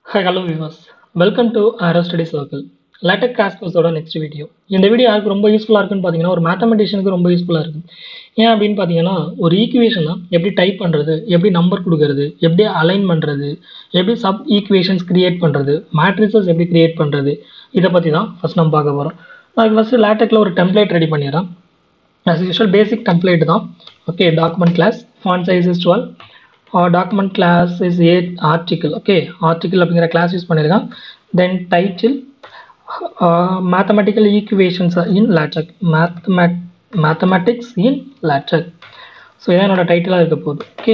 hi hello viewers welcome to Arrow study circle LaTeX class கோர்ஸோட next video இந்த video யாருக்கு ரொம்ப யூஸ்ஃபுல்லாக இருக்குன்னு பார்த்தீங்கன்னா ஒரு மேத்தமெட்டிஷனுக்கு ரொம்ப யூஸ்ஃபுல்லாக இருக்கும் ஏன் அப்படின்னு பார்த்தீங்கன்னா ஒரு ஈக்குவேஷனை எப்படி டைப் பண்ணுறது எப்படி நம்பர் கொடுக்கறது எப்படி அலைன் பண்ணுறது எப்படி சப் ஈக்குவேஷன்ஸ் கிரியேட் பண்ணுறது மேட்ரிசஸ் எப்படி கிரியேட் பண்ணுறது இதை பற்றி தான் ஃபஸ்ட் நம்ம பார்க்க போகிறோம் நான் ஃபஸ்ட்டு லேட்டக்கில் ஒரு டெம்ப்ளேட் ரெடி பண்ணிடுறேன் as usual basic template தான் okay document class font size is 12 document class is a article okay article அப்படிங்கிற கிளாஸ் யூஸ் பண்ணியிருக்கேன் then title mathematical equations in LaTeX மேத்தமேட் மேத்தமெட்டிக்ஸ் இன் லேட்டக் ஸோ இதான் என்னோட டைட்டிலாக இருக்க போகுது okay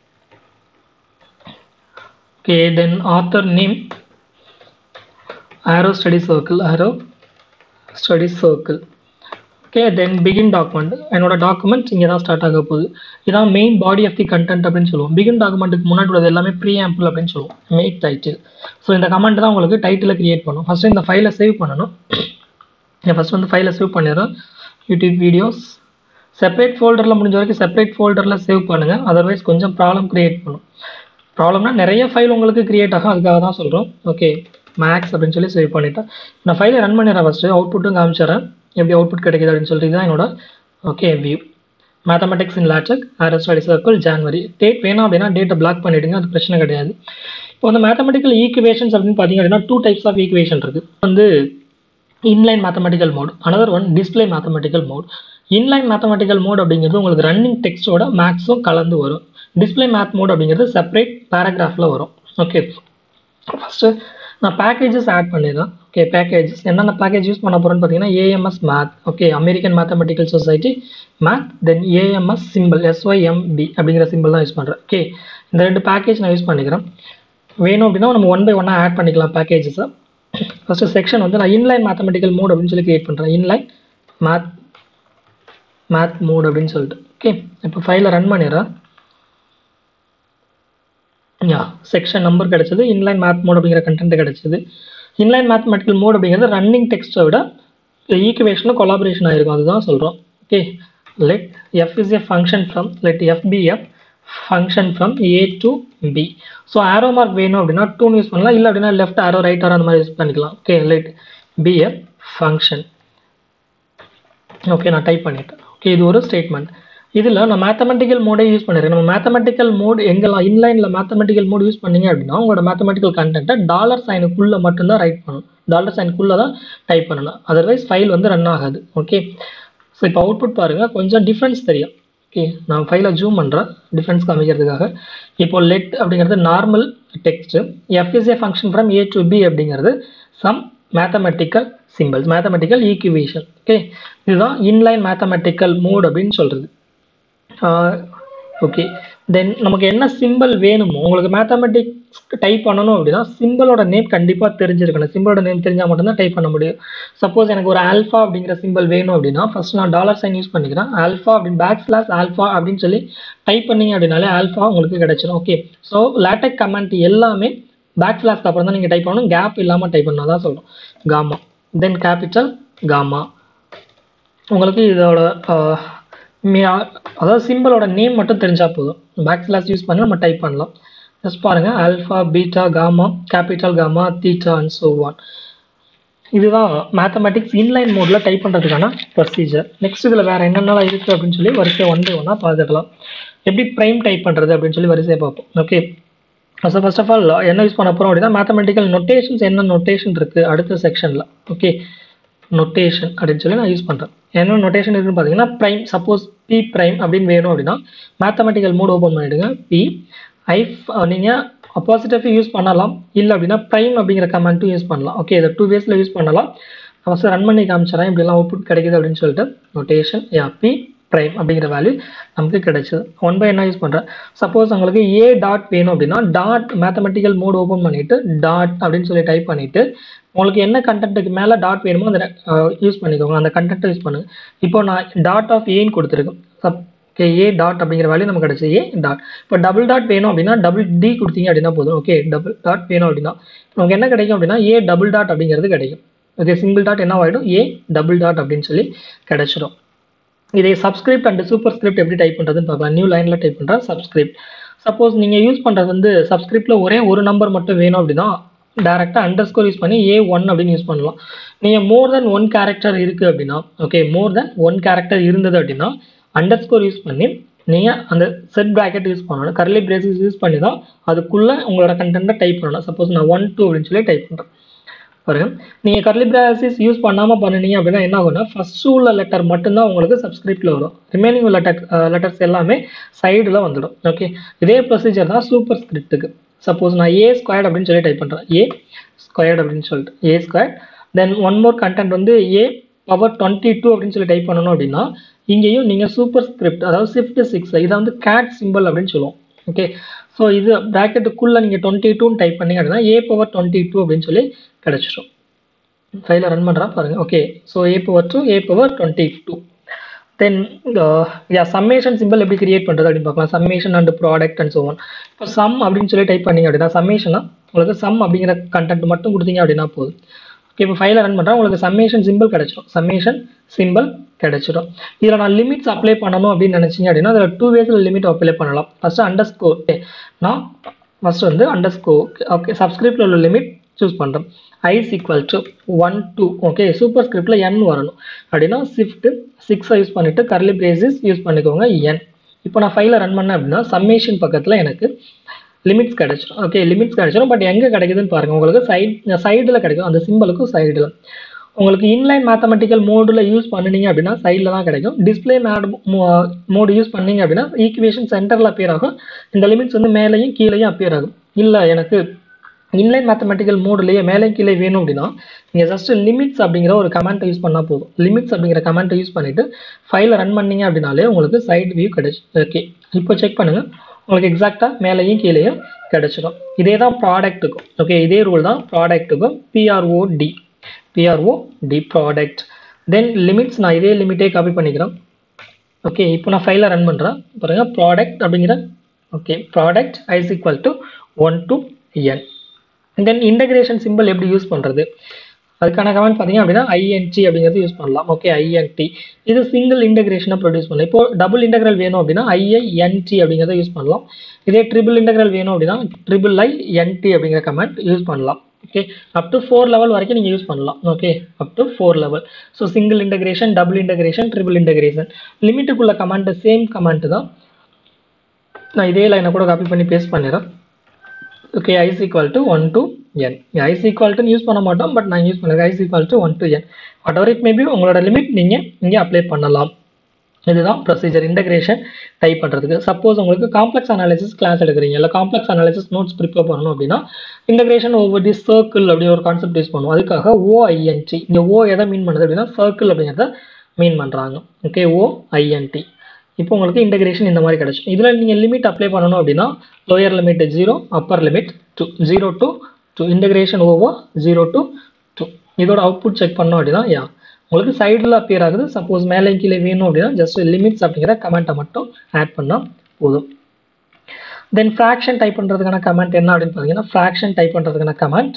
okay then author name Arrow study circle Arrow study circle okay then begin document என்னோட document இங்கே தான் ஸ்டார்ட் ஆக போகுது இதான் main body of the content அப்படின்னு சொல்லுவோம் பிகின் டாக்குமெண்ட்டுக்கு முன்னாடி உள்ளது எல்லாமே ப்ரீ ஆம்பிள் அப்படின்னு சொல்லுவோம் மேக் டைட்டில் ஸோ இந்த கமெண்ட் தான் உங்களுக்கு டைட்டில் கிரியேட் பண்ணும் ஃபஸ்ட்டு இந்த ஃபைலை சேவ் பண்ணணும் நான் ஃபஸ்ட் வந்து ஃபைலை சேவ் பண்ணிடுறேன் யூடியூப் வீடியோஸ் செப்பரேட் ஃபோல்டரில் முடிஞ்ச வரைக்கும் செப்பரேட் ஃபோல்டரில் சேவ் பண்ணுங்கள் அதர்வைஸ் கொஞ்சம் ப்ராப்ளம் க்ரியேட் பண்ணும் ப்ராப்ளம்னா நிறைய ஃபைல் உங்களுக்கு க்ரியேட் ஆகும் அதுக்காக தான் சொல்கிறோம் ஓகே மேக்ஸ் அப்படின்னு சொல்லி சேவ் பண்ணிட்டேன் நான் ஃபைலை ரன் பண்ணிடுறேன் ஃபஸ்ட்டு அவுட்புட்டும் காமிச்சிடுறேன் எப்படி அவுட்புட் கிடைக்குது அப்படின்னு சொல்லிட்டு தான் என்னோட okay view mathematics in LaTeX R S study circle January date வேணும் அப்படின்னா டேட்டை பிளாக் பண்ணிவிடுங்க அது பிரச்சனை கிடையாது இப்போ வந்து மேத்தமெட்டிக்கல் ஈக்குவேஷன்ஸ் அப்படின்னு பார்த்தீங்க அப்படின்னா டூ டைப்ஸ் ஆஃப் ஈக்குவேஷன் இருக்குது வந்து inline mathematical mode another one display mathematical mode inline mathematical mode அப்படிங்கிறது உங்களுக்கு ரன்னிங் டெக்ஸ்ட்டோட மேக்ஸும் கலந்து வரும் டிஸ்பிளே மேத் மோட் அப்படிங்கிறது செப்பரேட் பேராகிராஃபில் வரும் ஓகே ஃபஸ்ட்டு நான் பேக்கேஜஸ் ஆட் பண்ணிடுறேன் ஓகே பேக்கேஜஸ் என்னென்ன பேக்கேஜ் யூஸ் பண்ண போகிறேன்னு பார்த்தீங்கன்னா AMS math okay American mathematical society math then AMS symbol S Y M B அப்படிங்கிற சிம்பிள் தான் யூஸ் பண்ணுறேன் ஓகே இந்த ரெண்டு பேக்கேஜ் நான் யூஸ் பண்ணிக்கிறேன் வேணும் அப்படின்னா நம்ம ஒன் பை ஒன்னாக ஆட் பண்ணிக்கலாம் பேக்கேஜஸை ஃபஸ்ட்டு செக்ஷன் வந்து நான் இன்லைன் மேத்தமெட்டிக்கல் மோட் அப்படின்னு சொல்லி கிரியேட் பண்ணுறேன் இன்லைன் மேத் மேத் மோட் அப்படின்னு சொல்லிட்டு ஓகே இப்போ ஃபைலை ரன் பண்ணிடுறேன் யா செக்ஷன் நம்பர் கிடச்சிது இன்லைன் மேத் மோட் அப்படிங்கிற கண்டென்ட் கிடச்சிது இன்லைன் மேத்தமெட்டிக்கல் மோட் அப்படிங்கிறது ரன்னிங் டெக்ஸ்ட்டை விட ஈக்குவேஷனில் கொலாபரேஷன் ஆகிருக்கும் அதுதான் சொல்கிறோம் okay let f is a function from let f be f function from A to B so arrow mark வேணும் அப்படின்னா டூன்னு யூஸ் பண்ணலாம் இல்லை அப்படின்னா லெஃப்ட் ஆரோ ரைட் ஆரோ அந்த மாதிரி யூஸ் பண்ணிக்கலாம் okay let be a function okay நான் டைப் பண்ணிட்டேன் ஓகே இது ஒரு ஸ்டேட்மெண்ட் இதில் நான் மேத்தமெட்டிக்கல் மோடே யூஸ் பண்ணிடுறேன் நம்ம மேத்தமெட்டிக்கல் மோட் எங்கெல்லாம் இன்லைனில் மேத்தமெட்டிக்கல் மோட் யூஸ் பண்ணீங்க அப்படின்னா உங்களோட மேத்தமெட்டிக்கல் கண்டென்ட்டை டாலர் சைனுக்குள்ளே மட்டும்தான் ரைட் பண்ணணும் டாலர் சைனுக்குள்ளே தான் டைப் பண்ணணும் அதர்வைஸ் ஃபைல் வந்து ரன் ஆகாது ஓகே ஸோ இப்போ அவுட்புட் பாருங்கள் கொஞ்சம் டிஃப்ரென்ஸ் தெரியும் ஓகே நான் ஃபைலை ஜூம் பண்ணுறேன் டிஃப்ரென்ஸ் காமிக்கிறதுக்காக இப்போ லெட் அப்படிங்கிறது normal text f is a function from A to B அப்படிங்கிறது some mathematical symbols mathematical equation okay இதுதான் இன்லைன் மேத்தமெட்டிக்கல் மோட் அப்படின்னு சொல்கிறது ஓகே தென் நமக்கு என்ன சிம்பிள் வேணுமோ உங்களுக்கு மேத்தமெட்டிக்ஸ் டைப் பண்ணணும் அப்படின்னா சிம்பிளோட நேம் கண்டிப்பாக தெரிஞ்சிருக்கணும் சிம்பிளோட நேம் தெரிஞ்சால் மட்டும்தான் டைப் பண்ண முடியும் சப்போஸ் எனக்கு ஒரு ஆல்ஃபா அப்படிங்கிற சிம்பிள் வேணும் அப்படின்னா ஃபஸ்ட் நான் டாலர் சைன் யூஸ் பண்ணிக்கிறேன் ஆல்ஃபா அப்படின்னு பேக் ஸ்லாஸ் ஆல்ஃபா அப்படின்னு சொல்லி டைப் பண்ணீங்க அப்படின்னாலே ஆல்ஃபா உங்களுக்கு கிடச்சிரும் ஓகே ஸோ லேட்டக் கமெண்ட் எல்லாமே பேக் ஸ்லாஸ்க்கு அப்புறம் தான் நீங்கள் டைப் பண்ணணும் கேப் இல்லாமல் டைப் பண்ணால் தான் சொல்கிறோம் காமா தென் கேபிட்டல் காமா உங்களுக்கு இதோட அதாவது சிம்பிளோட நேம் மட்டும் தெரிஞ்சால் போதும் பேக் ஸ்லாஸ் யூஸ் பண்ணி நம்ம டைப் பண்ணலாம் ஜஸ்ட் பாருங்கள் alpha beta gamma capital gamma theta and so one இதுதான் மேத்தமெட்டிக்ஸ் இன்லைன் மோடில் டைப் பண்ணுறதுக்கான ப்ரொசீஜர் நெக்ஸ்ட் இதில் வேறு என்னென்னலாம் இருக்குது அப்படின்னு சொல்லி வரிசை ஒன் பை ஒன்னாக பார்த்துக்கலாம் எப்படி ப்ரைம் டைப் பண்ணுறது அப்படின்னு சொல்லி வரிசையை பார்ப்போம் okay so first of all என்ன யூஸ் பண்ண போகிறோம் அப்படின்னா மேத்தமெட்டிக்கல் நொட்டேஷன்ஸ் என்ன நொட்டேஷன் இருக்குது அடுத்த செக்ஷனில் ஓகே நொட்டேஷன் அப்படின்னு சொல்லி நான் யூஸ் பண்ணுறேன் என்ன நொட்டேஷன் இருக்குன்னு பார்த்தீங்கன்னா ப்ரைம் சப்போஸ் பி ப்ரைம் அப்படின்னு வேணும் அப்படின்னா மேத்தமெட்டிக்கல் மோட் ஓப்பன் பண்ணிவிடுங்க பி ஐஃப் நீங்கள் அப்போசிட்டிவ் யூஸ் பண்ணலாம் இல்லை அப்படின்னா ப்ரைம் அப்படிங்கிற கமெண்ட்டும் யூஸ் பண்ணலாம் ஓகே இதை டூ வேஸில் யூஸ் பண்ணலாம் ஃபஸ்ட்டு ரன் பண்ணி காமிச்சிடறேன் இப்படிலாம் அவுட்புட் கிடைக்குது அப்படின்னு சொல்லிட்டு நொட்டேஷன் யா பி ப்ரைம் அப்படிங்கிற வேல்யூ நமக்கு கிடைச்சது ஒன் பை என்ன யூஸ் பண்ணுறேன் சப்போஸ் உங்களுக்கு ஏ டாட் வேணும் அப்படின்னா டாட் மேத்தமெட்டிக்கல் மோட் ஓப்பன் பண்ணிவிட்டு டாட் அப்படின்னு சொல்லி டைப் பண்ணிவிட்டு உங்களுக்கு என்ன கண்டென்ட்டுக்கு மேலே டாட் வேணுமோ அதை யூஸ் பண்ணிக்கோங்க அந்த கண்டென்ட்டை யூஸ் பண்ணுங்கள் இப்போ நான் டாட் ஆஃப் ஏன்னு கொடுத்துருக்கேன் சப் ஓகே ஏ டாட் அப்படிங்கிற வேல்யூ நமக்கு கிடச்சி ஏ டாட் இப்போ டபுள் டாட் வேணும் அப்படின்னா டபுள் டி கொடுத்தீங்க அப்படின்னா போதும் ஓகே டபுள் டாட் வேணும் அப்படின்னா நமக்கு என்ன கிடைக்கும் அப்படின்னா ஏ டபுள் டாட் அப்படிங்கிறது கிடைக்கும் ஓகே சிங்கிள் டாட் என்ன ஆகிடும் ஏ டபுள் டாட் அப்படின்னு சொல்லி கிடைச்சிடும் இதை சப்ஸ்கிரிப்ட் அண்ட் சூப்பர் ஸ்கிரிப்ட் எப்படி டைப் பண்ணுறதுன்னு பார்க்கலாம் நியூ லைனில் டைப் பண்ணுறேன் சப்ஸ்கிரிப்ட் சப்போஸ் நீங்கள் யூஸ் பண்ணுறது வந்து சப்ஸ்கிரிப்டில் ஒரே ஒரு நம்பர் மட்டும் வேணும் அப்படின்னா டேரெக்டாக அண்டர் ஸ்கோர் யூஸ் பண்ணி ஏ ஒன் அப்படின்னு யூஸ் பண்ணலாம் நீங்கள் மோர் தென் ஒன் கேரக்டர் இருக்குது அப்படின்னா okay more then one character இருந்தது அப்படின்னா அண்டர் ஸ்கோர் யூஸ் பண்ணி நீங்கள் அந்த செட் ப்ராக்கெட் யூஸ் பண்ணணும் கர்லி பிரேசஸ் யூஸ் பண்ணி தான் அதுக்குள்ளே உங்களோட கண்டென்ட்டை டைப் பண்ணணும் சப்போஸ் நான் ஒன் டூ அப்படின்னு சொல்லி டைப் பண்ணுறேன் பாருங்க நீங்கள் கர்லி பிராசிஸ் யூஸ் பண்ணாமல் பண்ணினீங்க அப்படின்னா என்ன ஆகும்னா ஃபர்ஸ்ட் உள்ள லெட்டர் மட்டும்தான் உங்களுக்கு சப்ஸ்கிரிப்டில் வரும் ரிமைனிங் உள்ள லெட்டர்ஸ் எல்லாமே சைடில் வந்துடும் ஓகே இதே ப்ரொசீஜர் தான் சூப்பர் ஸ்கிரிப்ட்டுக்கு சப்போஸ் நான் ஏ ஸ்கொயர்ட் அப்படின்னு சொல்லி டைப் பண்ணுறேன் ஏ ஸ்கொயர்ட் அப்படின்னு சொல்லிட்டு A squared then one more content வந்து ஏ பவர் டுவெண்ட்டி டூ அப்படின்னு சொல்லி டைப் பண்ணணும் அப்படின்னா இங்கேயும் நீங்கள் சூப்பர் ஸ்கிரிப்ட் அதாவது ஷிஃப்ட் சிக்ஸ் இதை வந்து கேட் சிம்பிள் அப்படின்னு சொல்லுவோம் ஓகே ஸோ இது ப்ராக்கெட்டுக்குள்ளே நீங்கள் டுவெண்ட்டி டூன்னு டைப் பண்ணீங்க அப்படின்னா ஏ பவர் டுவெண்ட்டி டூ அப்படின்னு சொல்லி கிடச்சிடும் ஃபைலை ரன் பண்ணுறா பாருங்கள் okay so A power two A power twenty two then yeah summation symbol எப்படி கிரியேட் பண்ணுறது அப்படின்னு பார்க்கலாம் summation and product and so one இப்போ சம் அப்படின்னு சொல்லி டைப் பண்ணீங்க அப்படின்னா சம்மேஷனா உங்களுக்கு சம் அப்படிங்கிற கண்டென்ட் மட்டும் கொடுத்தீங்க அப்படின்னா போதும் ஓகே இப்போ ஃபைலை ரன் பண்ணுறேன் உங்களுக்கு சம்மேஷன் சிம்பிள் கிடச்சிடும் சம்மேஷன் சிம்பிள் கிடச்சிடும் இதில் நான் லிமிட்ஸ் அப்ளை பண்ணணும் அப்படின்னு நினச்சிங்க அப்படின்னா அதில் டூ வேஸில் லிமிட் அப்ளை பண்ணலாம் ஃபஸ்ட்டு அண்டர் ஸ்கோர் நான் ஃபஸ்ட்டு வந்து அண்டர் ஸ்கோர் ஓகே சப்ஸ்கிரிப்டில் உள்ள லிமிட் சூஸ் பண்ணுறேன் i's equal to one to okay superscript N வரணும் அப்படின்னா ஷிஃப்ட் சிக்ஸை யூஸ் பண்ணிவிட்டு கர்லி பிரேசிஸ் யூஸ் பண்ணிக்கோங்க என் இப்போ நான் ஃபைலை ரன் பண்ணேன் அப்படின்னா சம்மேஷன் பக்கத்தில் எனக்கு லிமிட்ஸ் கிடச்சிடும் ஓகே லிமிட்ஸ் கிடச்சிடும் பட் எங்கே கிடைக்குதுன்னு பாருங்கள் உங்களுக்கு சைட் சைடில் கிடைக்கும் அந்த சிம்பிளுக்கும் சைடில் உங்களுக்கு இன்லைன் மேத்தமெட்டிக்கல் மோடில் யூஸ் பண்ணினீங்க அப்படின்னா சைடில் தான் கிடைக்கும் டிஸ்பிளே மேட் மோடு யூஸ் பண்ணீங்க அப்படின்னா ஈக்குவேஷன் சென்டரில் அப்பியர் ஆகும் இந்த லிமிட்ஸ் வந்து மேலேயும் கீழேயும் அப்பியர் ஆகும் இல்லை எனக்கு இன்லைன் மேத்தமெட்டிக்கல் மோட்லேயே மேலே கீழே வேணும் அப்படின்னா நீங்கள் ஜஸ்ட் லிமிட்ஸ் அப்படிங்கிற ஒரு கமெண்ட்டை யூஸ் பண்ணால் போதும் லிமிட்ஸ் அப்படிங்கிற கமெண்ட்டை யூஸ் பண்ணிவிட்டு ஃபைலை ரன் பண்ணீங்க அப்படின்னாலே உங்களுக்கு சைடு வியூ கிடைச்சி ஓகே இப்போ செக் பண்ணுங்கள் உங்களுக்கு எக்ஸாக்டாக மேலேயும் கீழேயும் கிடச்சிடும் இதே தான் ப்ராடக்ட்டுக்கும் ஓகே இதே ரூல் தான் ப்ராடக்ட்டுக்கும் P R O D P R O D product then limits நான் இதே லிமிட்டே காப்பி பண்ணிக்கிறேன் ஓகே இப்போ நான் ஃபைலை ரன் பண்ணுறேன் பாருங்கள் ப்ராடக்ட் அப்படிங்கிற okay product i's equal to one to N then integration symbol எப்படி யூஸ் பண்ணுறது அதுக்கான கமெண்ட் பார்த்தீங்க அப்படின்னா ஐஎன்டி அப்படிங்கிறது யூஸ் பண்ணலாம் ஓகே ஐஎன்டி இது சிங்கிள் இன்டகிரேஷனை ப்ரொடியூஸ் பண்ணலாம் இப்போ டபுள் இன்டகிரல் வேணும் அப்படின்னா ஐஐஎன்டி அப்படிங்கிறத யூஸ் பண்ணலாம் இதே ட்ரிபிள் இன்டகிரல் வேணும் அப்படின்னா ட்ரிபிள் ஐ என்டி அப்படிங்கிற கமெண்ட் யூஸ் பண்ணலாம் okay up to four level வரைக்கும் நீங்கள் யூஸ் பண்ணலாம் okay up to four level so single integration double integration triple integration லிமிட்டுக்குள்ள கமெண்ட் சேம் கமெண்ட் தான் நான் இதே லைனை கூட காப்பி பண்ணி பேஸ்ட் பண்ணிடுறேன் okay i's equal to one to N i's equal டுன்னு யூஸ் பண்ண மாட்டோம் பட் நான் யூஸ் பண்ணுறேன் i's equal to one to N whatever it maybe உங்களோட லிமிட் நீங்கள் இங்கே அப்ளை பண்ணலாம் இதுதான் ப்ரொசீஜர் இன்டகிரேஷன் டைப் பண்ணுறதுக்கு சப்போஸ் உங்களுக்கு காம்ப்ளெக்ஸ் அனாலிசிஸ் கிளாஸ் எடுக்கிறீங்க இல்லை காம்ப்ளெக்ஸ் அனாலிசிஸ் நோட்ஸ் ப்ரிப்பேர் பண்ணணும் அப்படின்னா இன்டகிரேஷன் ஓவர் தி சர்க்கிள் அப்படி ஒரு கான்செப்ட் யூஸ் பண்ணுவோம் அதுக்காக ஓஐஎன்டி இங்கே ஓ எதை மீன் பண்ணுது அப்படின்னா சர்க்கிள் அப்படிங்கிறத மீன் பண்ணுறாங்க ஓகே ஓஐஎன்டி இப்போ உங்களுக்கு இன்டகிரேஷன் இந்த மாதிரி கிடச்சிடும் இதில் நீங்கள் லிமிட் அப்ளை பண்ணணும் அப்படின்னா lower limit zero upper limit two zero to two integration over zero to two இதோட அவுட்புட் செக் பண்ணோம் அப்படின்னா யா உங்களுக்கு சைடில் அப்பியர் ஆகுது சப்போஸ் மேலே கீழே வேணும் அப்படின்னா ஜஸ்ட் லிமிட்ஸ் அப்படிங்கிற கமெண்ட்டை மட்டும் ஆட் பண்ணால் போதும் தென் ஃப்ராக்ஷன் டைப் பண்ணுறதுக்கான கமெண்ட் என்ன அப்படின்னு பார்த்தீங்கன்னா ஃப்ராக்ஷன் டைப் பண்ணுறதுக்கான கமெண்ட்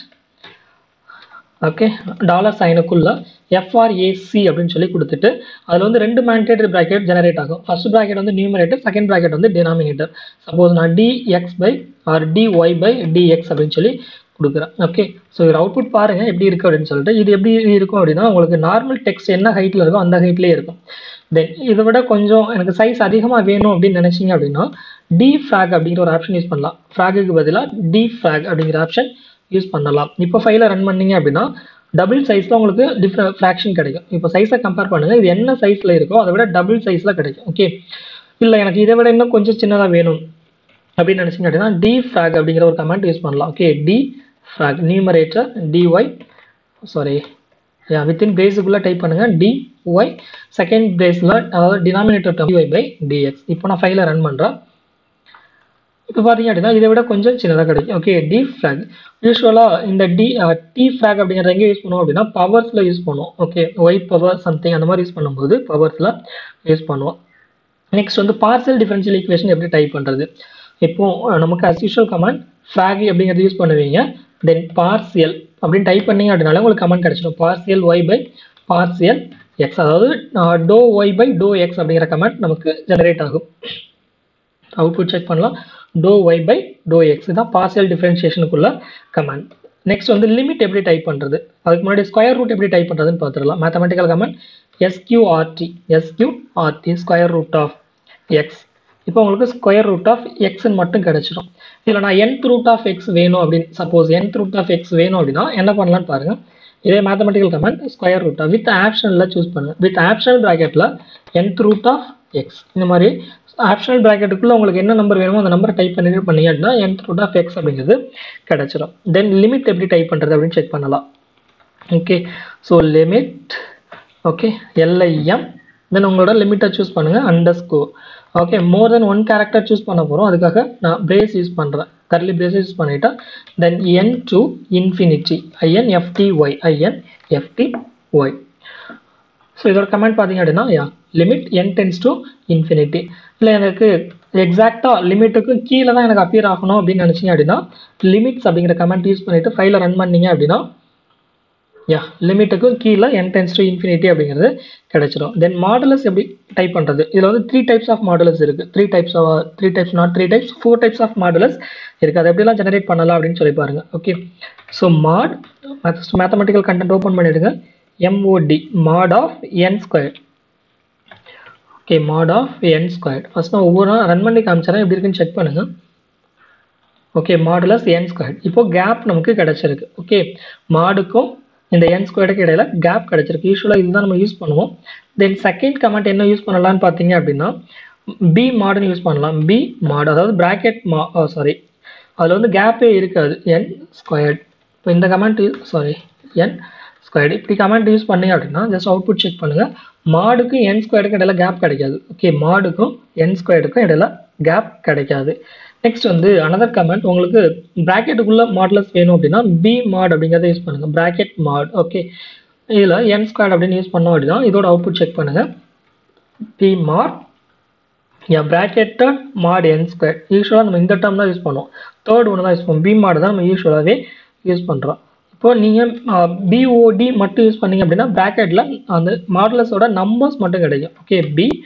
ஓகே டாலர் சைனுக்குள்ள எஃப்ஆர்ஏசி அப்படின்னு சொல்லி கொடுத்துட்டு அதில் வந்து ரெண்டு மேண்டேட்டரி ப்ராக்கெட் ஜெனரேட் ஆகும் ஃபர்ஸ்ட் ப்ராக்கெட் வந்து நியூமரேட்டர் செகண்ட் ப்ராக்கெட் வந்து டினாமினேட்டர் சப்போஸ் நான் d x by or d y by d x அப்படின்னு சொல்லி கொடுக்குறேன் ஓகே ஸோ இது அவுட்புட் பாருங்கள் எப்படி இருக்குது அப்படின்னு சொல்லிட்டு இது எப்படி இருக்கும் அப்படின்னா உங்களுக்கு நார்மல் டெக்ஸ்ட் என்ன ஹைட்டில் இருக்கோ அந்த ஹைட்லேயே இருக்கும் தென் இதை விட கொஞ்சம் எனக்கு சைஸ் அதிகமாக வேணும் அப்படின்னு நினச்சிங்க அப்படின்னா டி ஃப்ராக் அப்படிங்கிற ஒரு ஆப்ஷன் யூஸ் பண்ணலாம் ஃப்ராகுக்கு பதிலாக டி ஃப்ராக் அப்படிங்கிற ஆப்ஷன் யூஸ் பண்ணலாம் இப்போ ஃபைலை ரன் பண்ணீங்க அப்படின்னா டபுள் சைஸில் உங்களுக்கு டிஃப்ரெண்ட் ஃப்ராக்ஷன் கிடைக்கும் இப்போ சைஸை கம்பேர் பண்ணுங்கள் இது என்ன சைஸில் இருக்கோ அதை விட டபுள் சைஸில் கிடைக்கும் ஓகே இல்லை எனக்கு இதை விட இன்னும் கொஞ்சம் சின்னதாக வேணும் அப்படின்னு நினச்சிங்க அப்படின்னா டி ஃப்ராக் அப்படிங்கிற ஒரு கமெண்ட் யூஸ் பண்ணலாம் okay D frac numerator d y sorry yeah within பேஸுக்குள்ளே டைப் பண்ணுங்கள் டி ஒய் செகண்ட் பேஸில் அதாவது டினாமினேட்டர் டிஒய் பை டிஎக்ஸ் இப்போ நான் ஃபைலை ரன் பண்ணுறேன் இப்போ பார்த்தீங்க அப்படின்னா இதை விட கொஞ்சம் சின்னதாக கிடைக்கும் ஓகே டி ஃப்ளாக் யூஸ்வலாக இந்த டி டி ஃப்ளாக் அப்படிங்கிறத எங்கே யூஸ் பண்ணுவோம் அப்படின்னா பவர்ஸில் யூஸ் பண்ணுவோம் ஓகே ஒய் பவர் சம்திங் அந்த மாதிரி யூஸ் பண்ணும்போது பவர்ஸில் யூஸ் பண்ணுவோம் நெக்ஸ்ட் வந்து பார்சல் டிஃபரன்ஷியல் ஈக்குவேஷன் எப்படி டைப் பண்ணுறது இப்போ நமக்கு அஸ் யூஷுவல் கமெண்ட் ஃப்ளாக் அப்படிங்கிறது யூஸ் பண்ணுவீங்க தென் பார்சியல் அப்படின்னு டைப் பண்ணீங்க அப்படின்னால உங்களுக்கு கமெண்ட் கிடச்சிடும் partial Y by partial X அதாவது doh Y by doh X அப்படிங்கிற கமெண்ட் நமக்கு ஜெனரேட் ஆகும் அவுட்புட் செக் பண்ணலாம் doh Y by doh X தான் பார்சியல் டிஃப்ரென்ஷியேஷனுக்குள்ள கமெண்ட் நெக்ஸ்ட் வந்து லிமிட் எப்படி டைப் பண்ணுறது அதுக்கு முன்னாடி ஸ்கொயர் ரூட் எப்படி டைப் பண்ணுறதுன்னு பார்த்துடலாம் mathematical comment S Q R T S Q R T square root of X இப்போ உங்களுக்கு ஸ்கொயர் ரூட் ஆஃப் எக்ஸ்ன்னு மட்டும் கிடச்சிடும் இதில் நான் nth ரூட் ஆஃப் எக்ஸ் வேணும் அப்படின்னு suppose nth root of X வேணும் அப்படின்னா என்ன பண்ணலாம்னு பாருங்கள் இதே mathematical comment square root of with ஆப்ஷனில் சூஸ் பண்ணுங்கள் வித் ஆப்ஷனல் ப்ராக்கெட்டில் nth ரூட் ஆஃப் எக்ஸ் இந்த மாதிரி ஆப்ஷனல் ப்ராக்கெட்டுக்குள்ளே உங்களுக்கு என்ன நம்பர் வேணுமோ அந்த நம்பரை டைப் பண்ணி பண்ணீங்க அப்படின்னா nth ரூட் ஆஃப் எக்ஸ் அப்படிங்கிறது கிடச்சிடும் தென் லிமிட் எப்படி டைப் பண்ணுறது அப்படின்னு செக் பண்ணலாம் okay so limit okay L I M then உங்களோட லிமிட்டை சூஸ் பண்ணுங்கள் underscore okay more then one character choose பண்ண போகிறோம் அதுக்காக நான் பிரேஸ் யூஸ் பண்ணுறேன் கர்லி பிரேஸ் யூஸ் பண்ணிட்டா then N to infinity I N F T Y I N F T Y so இதோட கமெண்ட் பார்த்தீங்க அப்படின்னா yeah limit N tends to infinity இல்லை எனக்கு எக்ஸாக்டாக லிமிட்டுக்கு கீழே தான் எனக்கு அப்பியர் ஆகணும் அப்படின்னு நினச்சிங்க அப்படின்னா லிமிட்ஸ் அப்படிங்கிற கமெண்ட் யூஸ் பண்ணிவிட்டு ஃபைலை ரன் பண்ணீங்க அப்படின்னா யா லிமிட்டுக்கும் கீழே என் டென்ஸ் டு இன்ஃபினிட்டி அப்படிங்கிறது கிடைச்சிடும் தென் மாடலஸ் எப்படி டைப் பண்ணுறது இதில் வந்து த்ரீ டைப்ஸ் ஆஃப் மாடலஸ் இருக்குது three types of three types not three types four types of modulus இருக்குது அதை எப்படிலாம் ஜெனரேட் பண்ணலாம் அப்படின்னு சொல்லி பாருங்க okay so mod mathematical content open பண்ணிவிடுங்க M O D mod of N square okay mod of N square first நான் ஒவ்வொரு ரன் பண்ணி காமிச்சேன் எப்படி இருக்குன்னு செக் பண்ணுங்கள் ஓகே மாடுலஸ் என் ஸ்கொயர் இப்போ கேப் நமக்கு கிடைச்சிருக்கு ஓகே மாடுக்கும் இந்த என் ஸ்கொயருக்கு இடையில கேப் கிடைச்சிருக்கு யூஸ்வலாக இதுதான் நம்ம யூஸ் பண்ணுவோம் தென் செகண்ட் கமெண்ட் என்ன யூஸ் பண்ணலாம்னு பார்த்தீங்க அப்படின்னா பி மாடுன்னு யூஸ் பண்ணலாம் பி மாடு அதாவது ப்ராக்கெட் மா சாரி அதில் வந்து கேப்பே இருக்காது என் ஸ்கொயர்ட் இப்போ இந்த கமெண்ட் சாரி என் ஸ்கொயர்டு இப்படி கமெண்ட் யூஸ் பண்ணீங்க அப்படின்னா ஜஸ்ட் அவுட்புட் செக் பண்ணுங்கள் மாடுக்கும் என் ஸ்கொயருக்கு இடையில கேப் கிடைக்காது ஓகே மாடுக்கும் என் ஸ்கொயருக்கும் இடையில கேப் கிடைக்காது நெக்ஸ்ட் வந்து அனதர் கமெண்ட் உங்களுக்கு ப்ராக்கெட்டுக்குள்ள மாடலஸ் வேணும் அப்படின்னா பி மாட் அப்படிங்கிறத யூஸ் பண்ணுங்கள் ப்ராக்கெட் மாட் ஓகே இதில் என் ஸ்கொயர் அப்படின்னு யூஸ் பண்ணோம் அப்படின்னா இதோட அவுட்புட் செக் பண்ணுங்கள் P mod yeah bracketed mod N square யூஸ்வலாக நம்ம இந்த டேர்ம் தான் யூஸ் பண்ணுவோம் தேர்ட் ஒன்று தான் யூஸ் பண்ணுவோம் பி மாடு தான் நம்ம யூஸ்வலாகவே யூஸ் பண்ணுறோம் இப்போ நீங்கள் பிஓடி மட்டும் யூஸ் பண்ணீங்க அப்படின்னா ப்ராக்கெட்டில் அந்த மாடலஸோட நம்பர்ஸ் மட்டும் கிடைக்கும் okay